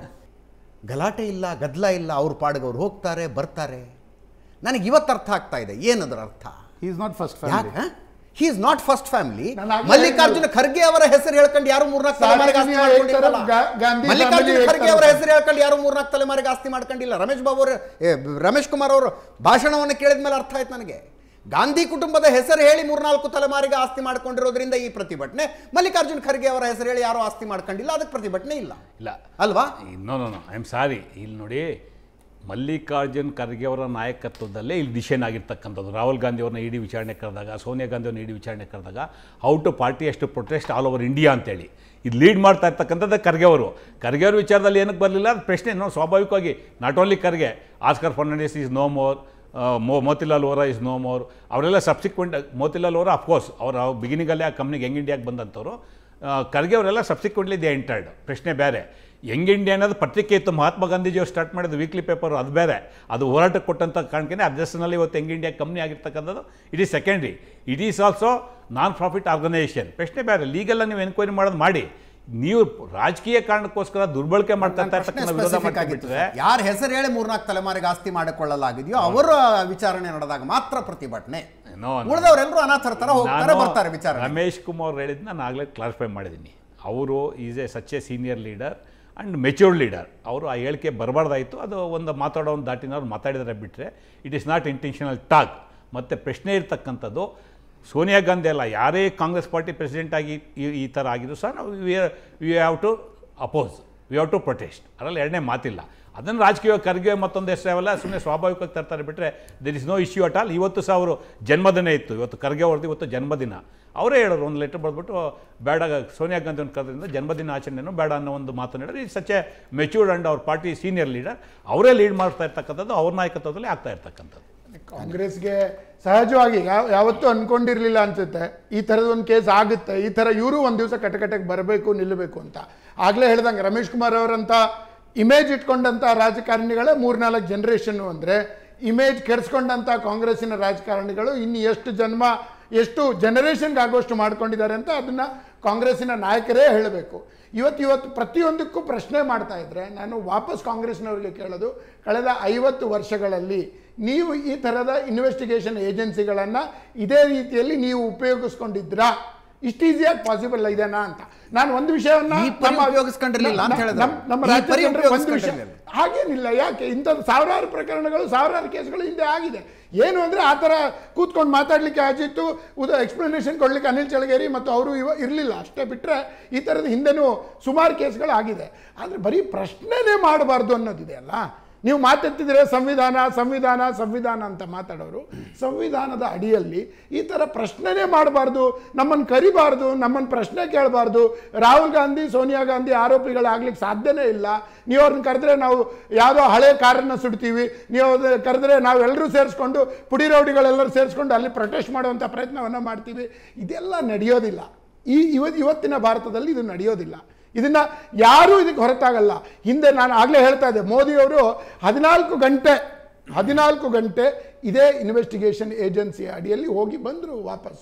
ಗಲಾಟೆ ಇಲ್ಲ ಗದ್ದಲ ಇಲ್ಲ ಅವ್ರ ಪಾಡಿಗೆ ಅವ್ರು ಹೋಗ್ತಾರೆ ಬರ್ತಾರೆ ನನಗೆ ಇವತ್ತು ಅರ್ಥ ಆಗ್ತಾ ಇದೆ ಏನದರ ಅರ್ಥ He is not first family. ಯಾಕೆ he is not first family ನಾನು ಆಗ್ಲೇ ಮಲ್ಲಿಕಾರ್ಜುನ ಖರ್ಗೆ ಅವರ ಹೆಸರು ಹೇಳ್ಕೊಂಡು ಯಾರು ಮೂರ್ನಾಲ್ಕು ತಲೆಮಾರಿಗೆ ಆಸ್ತಿ ಸಾಮಾನ್ಯ ಮಾಡ್ಕೊಂಡಿಲ್ಲ ಗಾ- ಗಾಂಧಿ ಮಲ್ಲಿಕಾರ್ಜುನ family ಖರ್ಗೆ ಅವರ ಹೇಳ್ತಾರೆ. ಹೆಸರು ಹೇಳ್ಕೊಂಡು ಯಾರು ಮೂರ್ನಾಲ್ಕು ತಲೆಮಾರಿಗೆ ಆಸ್ತಿ ಮಾಡ್ಕೊಂಡಿಲ್ಲ ರಮೇಶ್ ಬಾಬು ಅವರು ರಮೇಶ್ ಕುಮಾರ್ ಅವರು ಭಾಷಣವನ್ನು ಕೇಳಿದ ಮೇಲೆ ಅರ್ಥ ಆಯ್ತು ನನಗೆ ಗಾಂಧಿ ಕುಟುಂಬದ ಹೆಸರು ಹೇಳಿ ಮೂರ್ನಾಲ್ಕು ತಲೆಮಾರಿಗೆ ಆಸ್ತಿ ಮಾಡ್ಕೊಂಡಿರೋದ್ರಿಂದ ಈ ಪ್ರತಿಭಟನೆ ಮಲ್ಲಿಕಾರ್ಜುನ್ ಖರ್ಗೆ ಅವರ ಹೆಸರು ಹೇಳಿ ಯಾರು ಆಸ್ತಿ ಮಾಡ್ಕೊಂಡಿಲ್ಲ ಅದಕ್ಕೆ ಪ್ರತಿಭಟನೆ ಇಲ್ಲ ಇಲ್ಲ ಅಲ್ವಾ no no no I am sorry ಇಲ್ಲಿ ನೋಡಿ ಮಲ್ಲಿಕಾರ್ಜುನ್ ಖರ್ಗೆ ಅವರ ನಾಯಕತ್ವದಲ್ಲೇ ಇಲ್ಲಿ ಡಿಸಿಷನ್ ಆಗಿರ್ತಕ್ಕಂಥದ್ದು ರಾಹುಲ್ ಗಾಂಧಿ ಅವ್ರನ್ನ ಇಡಿ ವಿಚಾರಣೆ ಕರೆದಾಗ ಸೋನಿಯಾ ಗಾಂಧಿ ಅವ್ರನ್ನ ಇಡಿ ವಿಚಾರಣೆ ಕರೆದಾಗ ಹೌ ಟು ಪಾರ್ಟಿ ಎಷ್ಟು ಪ್ರೊಟೆಸ್ಟ್ ಆಲ್ ಓವರ್ ಇಂಡಿಯಾ ಅಂತೇಳಿ ಇದು ಲೀಡ್ ಮಾಡ್ತಾ ಇರ್ತಕ್ಕಂಥದ್ದು ಖರ್ಗೆ ಅವರು ಖರ್ಗೆ ಅವ್ರ ವಿಚಾರದಲ್ಲಿ ಏನಕ್ಕೆ ಬರಲಿಲ್ಲ ಅದು ಪ್ರಶ್ನೆ ನೋ ಸ್ವಾಭಾವಿಕವಾಗಿ not only Kharge Oscar Fernandes is no more ಮೋ Motilal Vora is no more ಅವರೆಲ್ಲ ಸಬ್ಸಿಕ್ವೆಂಟ್ ಮೋತಿಲಾಲ್ ವೋರಾ ಅಫ್ಕೋರ್ಸ್ ಅವರು ಬಿಗಿನಿಂಗಲ್ಲೇ ಆ ಕಂಪ್ನಿಗೆ ಯಂಗ್ ಇಂಡಿಯಾಗೆ ಬಂದಂಥವ್ರು ಆ, ಖರ್ಗೆ ಅವರೆಲ್ಲ ಸಬ್ಸಿಕ್ವೆಂಟ್ಲಿ ದೇ ಎಂಟರ್ಡ್ ಪ್ರಶ್ನೆ ಬೇರೆ ಯಂಗ್ ಇಂಡಿಯಾ ಅನ್ನೋದು ಪತ್ರಿಕೆ ಇತ್ತು ಮಹಾತ್ಮ ಗಾಂಧೀಜಿಯವರು ಸ್ಟಾರ್ಟ್ ಮಾಡಿದ ವೀಕ್ಲಿ ಪೇಪರ್ ಅದು ಬೇರೆ ಅದು ಹೋರಾಟಕ್ಕೆ ಕೊಟ್ಟಂಥ ಕಾರಣಕ್ಕೆ ಅಧ್ಯಕ್ಷನಲ್ಲಿ ಇವತ್ತು ಯಂಗ್ ಇಂಡಿಯಾ ಕಂಪ್ನಿ ಆಗಿರ್ತಕ್ಕಂಥದ್ದು it is secondary it is also non profit organisation ಪ್ರಶ್ನೆ ಬೇರೆ ಲೀಗಲ್ಲ ನೀವು ಎನ್ಕ್ವೈರಿ ಮಾಡೋದು ಮಾಡಿ ನೀವು ರಾಜಕೀಯ ಕಾರಣಕ್ಕೋಸ್ಕರ ದುರ್ಬಳಕೆ ಮಾಡ್ತಾ ಇರ್ತಕ್ಕಂಥ ವಿರೋಧ ಮಾಡ್ಬಿಟ್ರೆ ಯಾರ ಹೆಸರು ಹೇಳಿ ಮೂರ್ನಾಲ್ಕು ತಲೆಮಾರಿಗೆ ಆಸ್ತಿ ಮಾಡಿಕೊಳ್ಳಲಾಗಿದೆಯೋ ಅವರ ವಿಚಾರಣೆ ನಡೆದಾಗ ಮಾತ್ರ ಪ್ರತಿಭಟನೆ ನೋ, ನೋ. ಉಳಿದವರೆಲ್ಲರೂ ಅನಾಥರ ತರ ಹೋಗ್ತಾರೆ ನಾನು ಬರ್ತಾರೆ ವಿಚಾರಣೆ ರಮೇಶ್ ಕುಮಾರ್ ಹೇಳಿದ್ ನಾನು ಆಗಲೇ ಕ್ಲಾರಿಫೈ ಮಾಡಿದ್ದೀನಿ ಅವರು is a such a senior leader and matured leader ಅವರು ಆ ಹೇಳಿಕೆ ಬರಬಾರ್ದಾಯಿತು ಅದು ಒಂದು ಮಾತಾಡೋ ಒಂದು ದಾಟಿನವ್ರು ಮಾತಾಡಿದರೆ ಬಿಟ್ಟರೆ it is not intentional talk ಮತ್ತು ಪ್ರಶ್ನೆ ಇರ್ತಕ್ಕಂಥದ್ದು ಸೋನಿಯಾ ಗಾಂಧಿ ಅಲ್ಲ ಯಾರೇ ಕಾಂಗ್ರೆಸ್ ಪಾರ್ಟಿ ಪ್ರೆಸಿಡೆಂಟ್ ಆಗಿ ಈ- ಈ ಥರ ಆಗಿದ್ರು ಸಹ ನಾವು we we have to oppose we have to protest ಅದರಲ್ಲಿ ಎರಡನೇ ಮಾತಿಲ್ಲ ಅದನ್ನು ರಾಜಕೀಯ ಖರ್ಗೆ ಮತ್ತೊಂದು ಹೆಸರು ಅವೆಲ್ಲ ಸುಮ್ಮನೆ ಸ್ವಾಭಾವಿಕವಾಗಿ ತರ್ತಾರೆ ಬಿಟ್ಟರೆ there is no issue at all ಇವತ್ತು ಸಹ ಅವರು ಜನ್ಮದಿನ ಇತ್ತು ಇವತ್ತು ಖರ್ಗೆ ಅವ್ರದ್ದು ಇವತ್ತು ಜನ್ಮದಿನ ಅವರೇ ಹೇಳೋರು ಒಂದು ಲೆಟರ್ ಬರೆದ್ಬಿಟ್ಟು ಬೇಡ ಸೋನಿಯಾ ಗಾಂಧಿ ಒಂದು ಕರೆದ್ರಿಂದ ಜನ್ಮದಿನ ಆಚರಣೆನೂ ಬೇಡ ಅನ್ನೋ ಒಂದು ಮಾತನ್ನು ಹೇಳಿದ್ರೆ ಇದು ಸಚ್ ಎ ಮೆಚ್ಯೂರ್ಡ್ ಆ್ಯಂಡ್ ಅವ್ರ ಪಾರ್ಟಿ ಸೀನಿಯರ್ ಲೀಡರ್ ಅವರೇ ಲೀಡ್ ಮಾಡ್ತಾ ಇರ್ತಕ್ಕಂಥದ್ದು ಅವ್ರ ನಾಯಕತ್ವದಲ್ಲಿ ಆಗ್ತಾ ಇರ್ತಕ್ಕಂಥದ್ದು ಕಾಂಗ್ರೆಸ್ಗೆ ಸಹಜವಾಗಿ ಯಾವ ಯಾವತ್ತೂ ಅನ್ಕೊಂಡಿರ್ಲಿಲ್ಲ ಅನ್ಸುತ್ತೆ ಈ ಥರದ ಒಂದು ಕೇಸ್ ಆಗುತ್ತೆ ಈ ಥರ ಇವರು ಒಂದು ದಿವಸ ಕಟಕಟಕ್ಕೆ ಬರಬೇಕು ನಿಲ್ಲಬೇಕು ಅಂತ ಆಗಲೇ ಹೇಳ್ದಂಗೆ ರಮೇಶ್ ಕುಮಾರ್ ಅವರಂಥ ಇಮೇಜ್ ಇಟ್ಕೊಂಡಂಥ ರಾಜಕಾರಣಿಗಳೇ ಮೂರ್ನಾಲ್ಕು ಜನ್ರೇಷನ್ನು ಅಂದರೆ ಇಮೇಜ್ ಕೆಡಿಸ್ಕೊಂಡಂಥ ಕಾಂಗ್ರೆಸ್ಸಿನ ರಾಜಕಾರಣಿಗಳು ಇನ್ನು ಎಷ್ಟು ಜನ್ಮ ಎಷ್ಟು ಜನರೇಷನ್ಗೆ ಆಗೋಷ್ಟು ಮಾಡ್ಕೊಂಡಿದ್ದಾರೆ ಅಂತ ಅದನ್ನು ಕಾಂಗ್ರೆಸ್ಸಿನ ನಾಯಕರೇ ಹೇಳಬೇಕು ಇವತ್ತು ಇವತ್ತು ಪ್ರತಿಯೊಂದಕ್ಕೂ ಪ್ರಶ್ನೆ ಮಾಡ್ತಾ ಇದ್ರೆ ನಾನು ವಾಪಸ್ ಕಾಂಗ್ರೆಸ್ನವರಿಗೆ ಕೇಳೋದು ಕಳೆದ ಐವತ್ತು ವರ್ಷಗಳಲ್ಲಿ ನೀವು ಈ ಥರದ ಇನ್ವೆಸ್ಟಿಗೇಷನ್ ಏಜೆನ್ಸಿಗಳನ್ನು ಇದೇ ರೀತಿಯಲ್ಲಿ ನೀವು ಉಪಯೋಗಿಸ್ಕೊಂಡಿದ್ರಾ ಇಷ್ಟು ಈಸಿಯಾಗಿ ಪಾಸಿಬಲ್ ಇದೆನಾ ಅಂತ ನಾನು ಒಂದು ವಿಷಯವನ್ನ ಈ ಪರಿ ನಮ್ಮ- ಉಪಯೋಗಿಸ್ಕೊಂಡಿರ್ಲಿಲ್ಲ ಅಂತ ನಮ್ಮ- ಹೇಳಿದ್ರು. ನಮ್ಮ- ನಮ್ಮ ಈ ರಾಜ್ಯದ ಪರಿ ಜನರಿಗೆ ಒಂದು ವಿಷಯ ಉಪಯೋಗಿಸ್ಕೊಂಡಿರ್ಲಿಲ್ಲ. ಹಾಗೇನಿಲ್ಲ ಯಾಕೆ ಇಂಥದ್ದು ಸಾವಿರಾರು ಪ್ರಕರಣಗಳು ಸಾವಿರಾರು ಕೇಸ್ಗಳು ಹಿಂದೆ ಆಗಿದೆ ಏನು ಅಂದರೆ ಆ ಥರ ಕೂತ್ಕೊಂಡು ಮಾತಾಡಲಿಕ್ಕೆ ಅಜಿತ್ತು ಉದ ಎಕ್ಸ್ಪ್ಲನೇಷನ್ ಕೊಡಲಿಕ್ಕೆ ಅನಿಲ್ ಚಳಗೇರಿ ಮತ್ತು ಅವರು ಇವ ಇರಲಿಲ್ಲ ಅಷ್ಟೇ ಬಿಟ್ಟರೆ ಈ ಥರದ ಹಿಂದೆನೂ ಸುಮಾರು ಕೇಸ್ಗಳು ಆಗಿದೆ ಆದರೆ ಬರೀ ಪ್ರಶ್ನೆನೇ ಮಾಡಬಾರ್ದು ಅನ್ನೋದಿದೆ ಅಲ್ಲ ನೀವು ಮಾತೆತ್ತಿದ್ರೆ ಸಂವಿಧಾನ ಸಂವಿಧಾನ ಸಂವಿಧಾನ ಅಂತ ಮಾತಾಡೋರು ಸಂವಿಧಾನದ ಅಡಿಯಲ್ಲಿ ಈ ಥರ ಪ್ರಶ್ನೆನೇ ಮಾಡಬಾರ್ದು ನಮ್ಮನ್ನು ಕರಿಬಾರ್ದು ನಮ್ಮನ್ನು ಪ್ರಶ್ನೆ ಕೇಳಬಾರ್ದು ರಾಹುಲ್ ಗಾಂಧಿ ಸೋನಿಯಾ ಗಾಂಧಿ ಆರೋಪಿಗಳಾಗ್ಲಿಕ್ಕೆ ಸಾಧ್ಯನೇ ಇಲ್ಲ ನೀವು ಅವ್ರನ್ನ ಕರೆದ್ರೆ ನಾವು ಯಾವುದೋ ಹಳೆ ಕಾರನ್ನು ಸುಡ್ತೀವಿ ನೀವು ಅವ್ರನ್ನ ಕರೆದ್ರೆ ನಾವೆಲ್ಲರೂ ಸೇರಿಸ್ಕೊಂಡು ಪುಡಿ ರೌಡಿಗಳೆಲ್ಲರೂ ಸೇರಿಸ್ಕೊಂಡು ಅಲ್ಲಿ ಪ್ರೊಟೆಸ್ಟ್ ಮಾಡುವಂಥ ಪ್ರಯತ್ನವನ್ನು ಮಾಡ್ತೀವಿ ಇದೆಲ್ಲ ನಡೆಯೋದಿಲ್ಲ ಈ ಇವತ್ತು ಇವತ್ತಿನ ಭಾರತದಲ್ಲಿ ಇದು ನಡೆಯೋದಿಲ್ಲ ಇದನ್ನ ಯಾರೂ ಇದಕ್ಕೆ ಹೊರತಾಗಲ್ಲ ಹಿಂದೆ ನಾನು ಆಗಲೇ ಹೇಳ್ತಾ ಇದ್ದೆ ಮೋದಿಯವರು ಹದಿನಾಲ್ಕು ಗಂಟೆ ಹದಿನಾಲ್ಕು ಗಂಟೆ ಇದೇ ಇನ್ವೆಸ್ಟಿಗೇಷನ್ ಏಜೆನ್ಸಿ ಅಡಿಯಲ್ಲಿ ಹೋಗಿ ಬಂದರು ವಾಪಸ್ಸು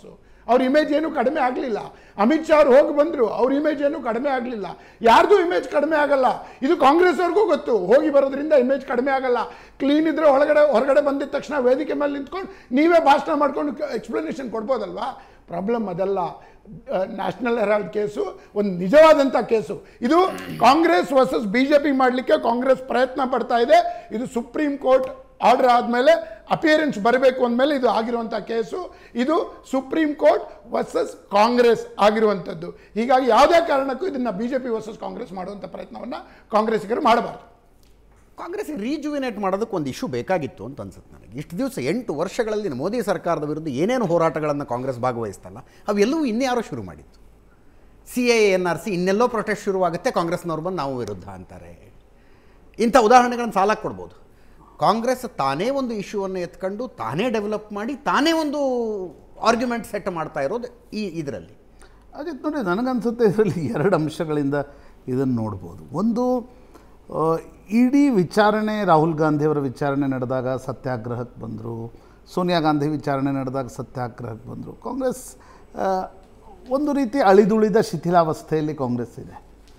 ಅವ್ರ ಇಮೇಜ್ ಏನು ಕಡಿಮೆ ಆಗಲಿಲ್ಲ ಅಮಿತ್ ಶಾ ಅವ್ರು ಹೋಗಿ ಬಂದರು ಅವ್ರ ಇಮೇಜ್ ಏನು ಕಡಿಮೆ ಆಗಲಿಲ್ಲ ಯಾರ್ದು ಇಮೇಜ್ ಕಡಿಮೆ ಆಗಲ್ಲ ಇದು ಕಾಂಗ್ರೆಸ್ ಅವ್ರಿಗೂ ಗೊತ್ತು ಹೋಗಿ ಬರೋದ್ರಿಂದ ಇಮೇಜ್ ಕಡಿಮೆ ಆಗಲ್ಲ ಕ್ಲೀನ್ ಇದ್ರೆ ಒಳಗಡೆ ಹೊರಗಡೆ ಬಂದಿದ ತಕ್ಷಣ ವೇದಿಕೆ ಮೇಲೆ ನಿಂತ್ಕೊಂಡು ನೀವೇ ಭಾಷಣ ಮಾಡ್ಕೊಂಡು ಎಕ್ಸ್ಪ್ಲನೇಷನ್ ಕೊಡ್ಬೋದಲ್ವಾ ಪ್ರಾಬ್ಲಮ್ ಅದಲ್ಲ ನ್ಯಾಷನಲ್ ಹೆರಾಲ್ಡ್ ಕೇಸು ಒಂದು ನಿಜವಾದಂಥ ಕೇಸು ಇದು Congress versus B J P ಮಾಡಲಿಕ್ಕೆ ಕಾಂಗ್ರೆಸ್ ಪ್ರಯತ್ನ ಪಡ್ತಾ ಇದೆ ಇದು ಸುಪ್ರೀಂ ಕೋರ್ಟ್ ಆರ್ಡರ್ ಆದಮೇಲೆ ಅಪಿಯರೆನ್ಸ್ ಬರಬೇಕು ಅಂದಮೇಲೆ ಇದು ಆಗಿರುವಂಥ ಕೇಸು ಇದು ಸುಪ್ರೀಂ ಕೋರ್ಟ್ ವರ್ಸಸ್ ಕಾಂಗ್ರೆಸ್ ಆಗಿರುವಂಥದ್ದು ಹೀಗಾಗಿ ಯಾವುದೇ ಕಾರಣಕ್ಕೂ ಇದನ್ನು B J P versus Congress ಮಾಡುವಂಥ ಪ್ರಯತ್ನವನ್ನು ಕಾಂಗ್ರೆಸ್ಸಿಗರು ಮಾಡಬಾರ್ದು ಕಾಂಗ್ರೆಸ್ ರೀಜುವಿನೇಟ್ ಮಾಡೋದಕ್ಕೆ ಒಂದು ಇಶ್ಯೂ ಬೇಕಾಗಿತ್ತು ಅಂತ ಅನ್ಸುತ್ತೆ ನನಗೆ ಇಷ್ಟು ದಿವಸ ಎಂಟು ವರ್ಷಗಳಲ್ಲಿ ಮೋದಿ ಸರ್ಕಾರದ ವಿರುದ್ಧ ಏನೇನು ಹೋರಾಟಗಳನ್ನು ಕಾಂಗ್ರೆಸ್ ಭಾಗವಹಿಸ್ತಲ್ಲ ಅವೆಲ್ಲವೂ ಇನ್ಯಾರೋ ಶುರು ಮಾಡಿತ್ತು C A N R C ಇನ್ನೆಲ್ಲೋ ಪ್ರೊಟೆಸ್ಟ್ ಶುರುವಾಗುತ್ತೆ ಕಾಂಗ್ರೆಸ್ನವ್ರು ಬಂದು ನಾವು ವಿರುದ್ಧ ಅಂತಾರೆ ಇಂಥ ಉದಾಹರಣೆಗಳನ್ನು ಸಾಲಕ್ಕೆ ಕೊಡ್ಬೋದು ಕಾಂಗ್ರೆಸ್ ತಾನೇ ಒಂದು ಇಶ್ಯೂವನ್ನು ಎತ್ಕೊಂಡು ತಾನೇ ಡೆವಲಪ್ ಮಾಡಿ ತಾನೇ ಒಂದು ಆರ್ಗ್ಯುಮೆಂಟ್ ಸೆಟ್ ಮಾಡ್ತಾ ಇರೋದು ಈ ಇದರಲ್ಲಿ ಅಜಿತ್ ನೋಡಿ ನನಗನ್ಸುತ್ತೆ ಇದರಲ್ಲಿ ಎರಡು ಅಂಶಗಳಿಂದ ಇದನ್ನು ನೋಡ್ಬೋದು ಒಂದು ಆ, ಇಡೀ ವಿಚಾರಣೆ ರಾಹುಲ್ ಗಾಂಧಿಯವರ ವಿಚಾರಣೆ ನಡೆದಾಗ ಸತ್ಯಾಗ್ರಹಕ್ಕೆ ಬಂದರು ಸೋನಿಯಾ ಗಾಂಧಿ ವಿಚಾರಣೆ ನಡೆದಾಗ ಸತ್ಯಾಗ್ರಹಕ್ಕೆ ಬಂದರು ಕಾಂಗ್ರೆಸ್ ಆ, ಒಂದು ರೀತಿ ಅಳಿದುಳಿದ ಶಿಥಿಲಾವಸ್ಥೆಯಲ್ಲಿ ಕಾಂಗ್ರೆಸ್ ಇದೆ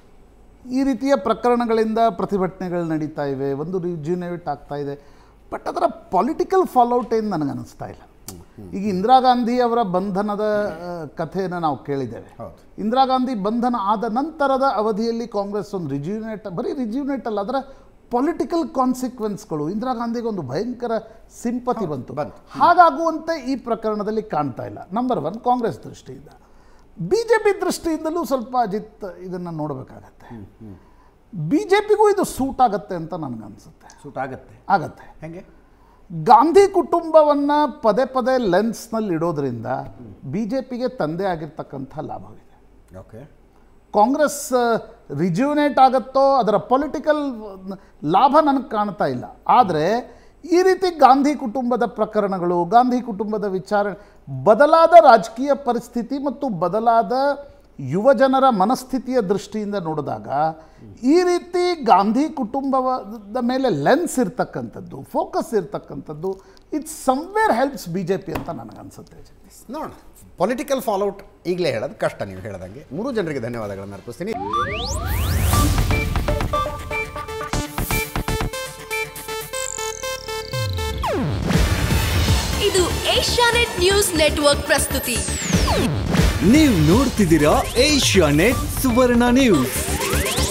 ಈ ರೀತಿಯ ಪ್ರಕರಣಗಳಿಂದ ಪ್ರತಿಭಟನೆಗಳು ನಡೀತಾ ಇವೆ ಒಂದು ರಿಜ್ಯೂನೇಟ್ ಆಗ್ತಾ ಇದೆ ಬಟ್ ಅದರ ಪೊಲಿಟಿಕಲ್ ಫಾಲೋಔಟ್ ಏನು ನನಗನ್ನಿಸ್ತಾ ಇಲ್ಲ ಈಗ ಇಂದಿರಾ ಗಾಂಧಿ ಅವರ ಬಂಧನದ ಆ, ಕಥೆಯನ್ನು ನಾವು ಕೇಳಿದ್ದೇವೆ ಹೌದು. ಇಂದಿರಾ ಗಾಂಧಿ ಬಂಧನ ಆದ ನಂತರದ ಅವಧಿಯಲ್ಲಿ ಕಾಂಗ್ರೆಸ್ ಒಂದು ರಿಜ್ಯೂನೇಟ್ ಬರೀ ರಿಜ್ಯೂನೇಟ್ ಅಲ್ಲ ಅದರ ಪೊಲಿಟಿಕಲ್ ಕಾನ್ಸಿಕ್ವೆನ್ಸ್ಗಳು ಇಂದಿರಾ ಗಾಂಧಿಗೆ ಒಂದು ಭಯಂಕರ ಸಿಂಪತಿ ಬಂತು ಬಂತು. ಹಾಗಾಗುವಂತೆ ಈ ಪ್ರಕರಣದಲ್ಲಿ ಕಾಣ್ತಾ ಇಲ್ಲ ನಂಬರ್ ಒನ್ ಕಾಂಗ್ರೆಸ್ ದೃಷ್ಟಿಯಿಂದ ಬಿ ಜೆ ಪಿ ದೃಷ್ಟಿಯಿಂದಲೂ ಸ್ವಲ್ಪ ಅಜಿತ್ ಇದನ್ನು ನೋಡಬೇಕಾಗತ್ತೆ ಬಿ ಜೆ ಪಿಗೂ ಇದು ಸೂಟ್ ಆಗತ್ತೆ ಅಂತ ನನಗನ್ಸುತ್ತೆ ಸೂಟ್ ಆಗುತ್ತೆ ಆಗತ್ತೆ ಹೆಂಗೆ ಗಾಂಧಿ ಕುಟುಂಬವನ್ನು ಪದೇ ಪದೇ ಲೆನ್ಸ್ನಲ್ಲಿ ಇಡೋದ್ರಿಂದ ಬಿ ಜೆ ಪಿಗೆ ತಂದೆ ಆಗಿರ್ತಕ್ಕಂಥ ಲಾಭವಿದೆ ಓಕೆ ಕಾಂಗ್ರೆಸ್ ರಿಜ್ಯೂನೇಟ್ ಆಗುತ್ತೋ ಅದರ ಪೊಲಿಟಿಕಲ್ ಲಾಭ ನನಗೆ ಕಾಣ್ತಾ ಇಲ್ಲ ಆದರೆ ಈ ರೀತಿ ಗಾಂಧಿ ಕುಟುಂಬದ ಪ್ರಕರಣಗಳು ಗಾಂಧಿ ಕುಟುಂಬದ ವಿಚಾರಣೆ ಬದಲಾದ ರಾಜಕೀಯ ಪರಿಸ್ಥಿತಿ ಮತ್ತು ಬದಲಾದ ಯುವಜನರ ಮನಸ್ಥಿತಿಯ ದೃಷ್ಟಿಯಿಂದ ನೋಡಿದಾಗ ಈ ರೀತಿ ಗಾಂಧಿ ಕುಟುಂಬದ ಮೇಲೆ ಲೆನ್ಸ್ ಇರ್ತಕ್ಕಂಥದ್ದು ಫೋಕಸ್ ಇರ್ತಕ್ಕಂಥದ್ದು it's somewhere helps B J P ಅಂತ ನನಗನ್ಸುತ್ತೆ ನೋಡೋಣ ಪೊಲಿಟಿಕಲ್ ಫಾಲೋಔಟ್ ಈಗಲೇ ಹೇಳೋದು ಕಷ್ಟ ನೀವು ಹೇಳ್ದಂಗೆ ಮೂರು ಜನರಿಗೆ ಧನ್ಯವಾದಗಳನ್ನು ಅರ್ಪಿಸ್ತೀನಿ ಇದು ಏಷ್ಯಾನೆಟ್ ನ್ಯೂಸ್ ನೆಟ್ವರ್ಕ್ ಪ್ರಸ್ತುತಿ ನೀವು ನೋಡ್ತಿದ್ದೀರಾ ಏಷ್ಯಾ ನೆಟ್ ಸುವರ್ಣ ನ್ಯೂಸ್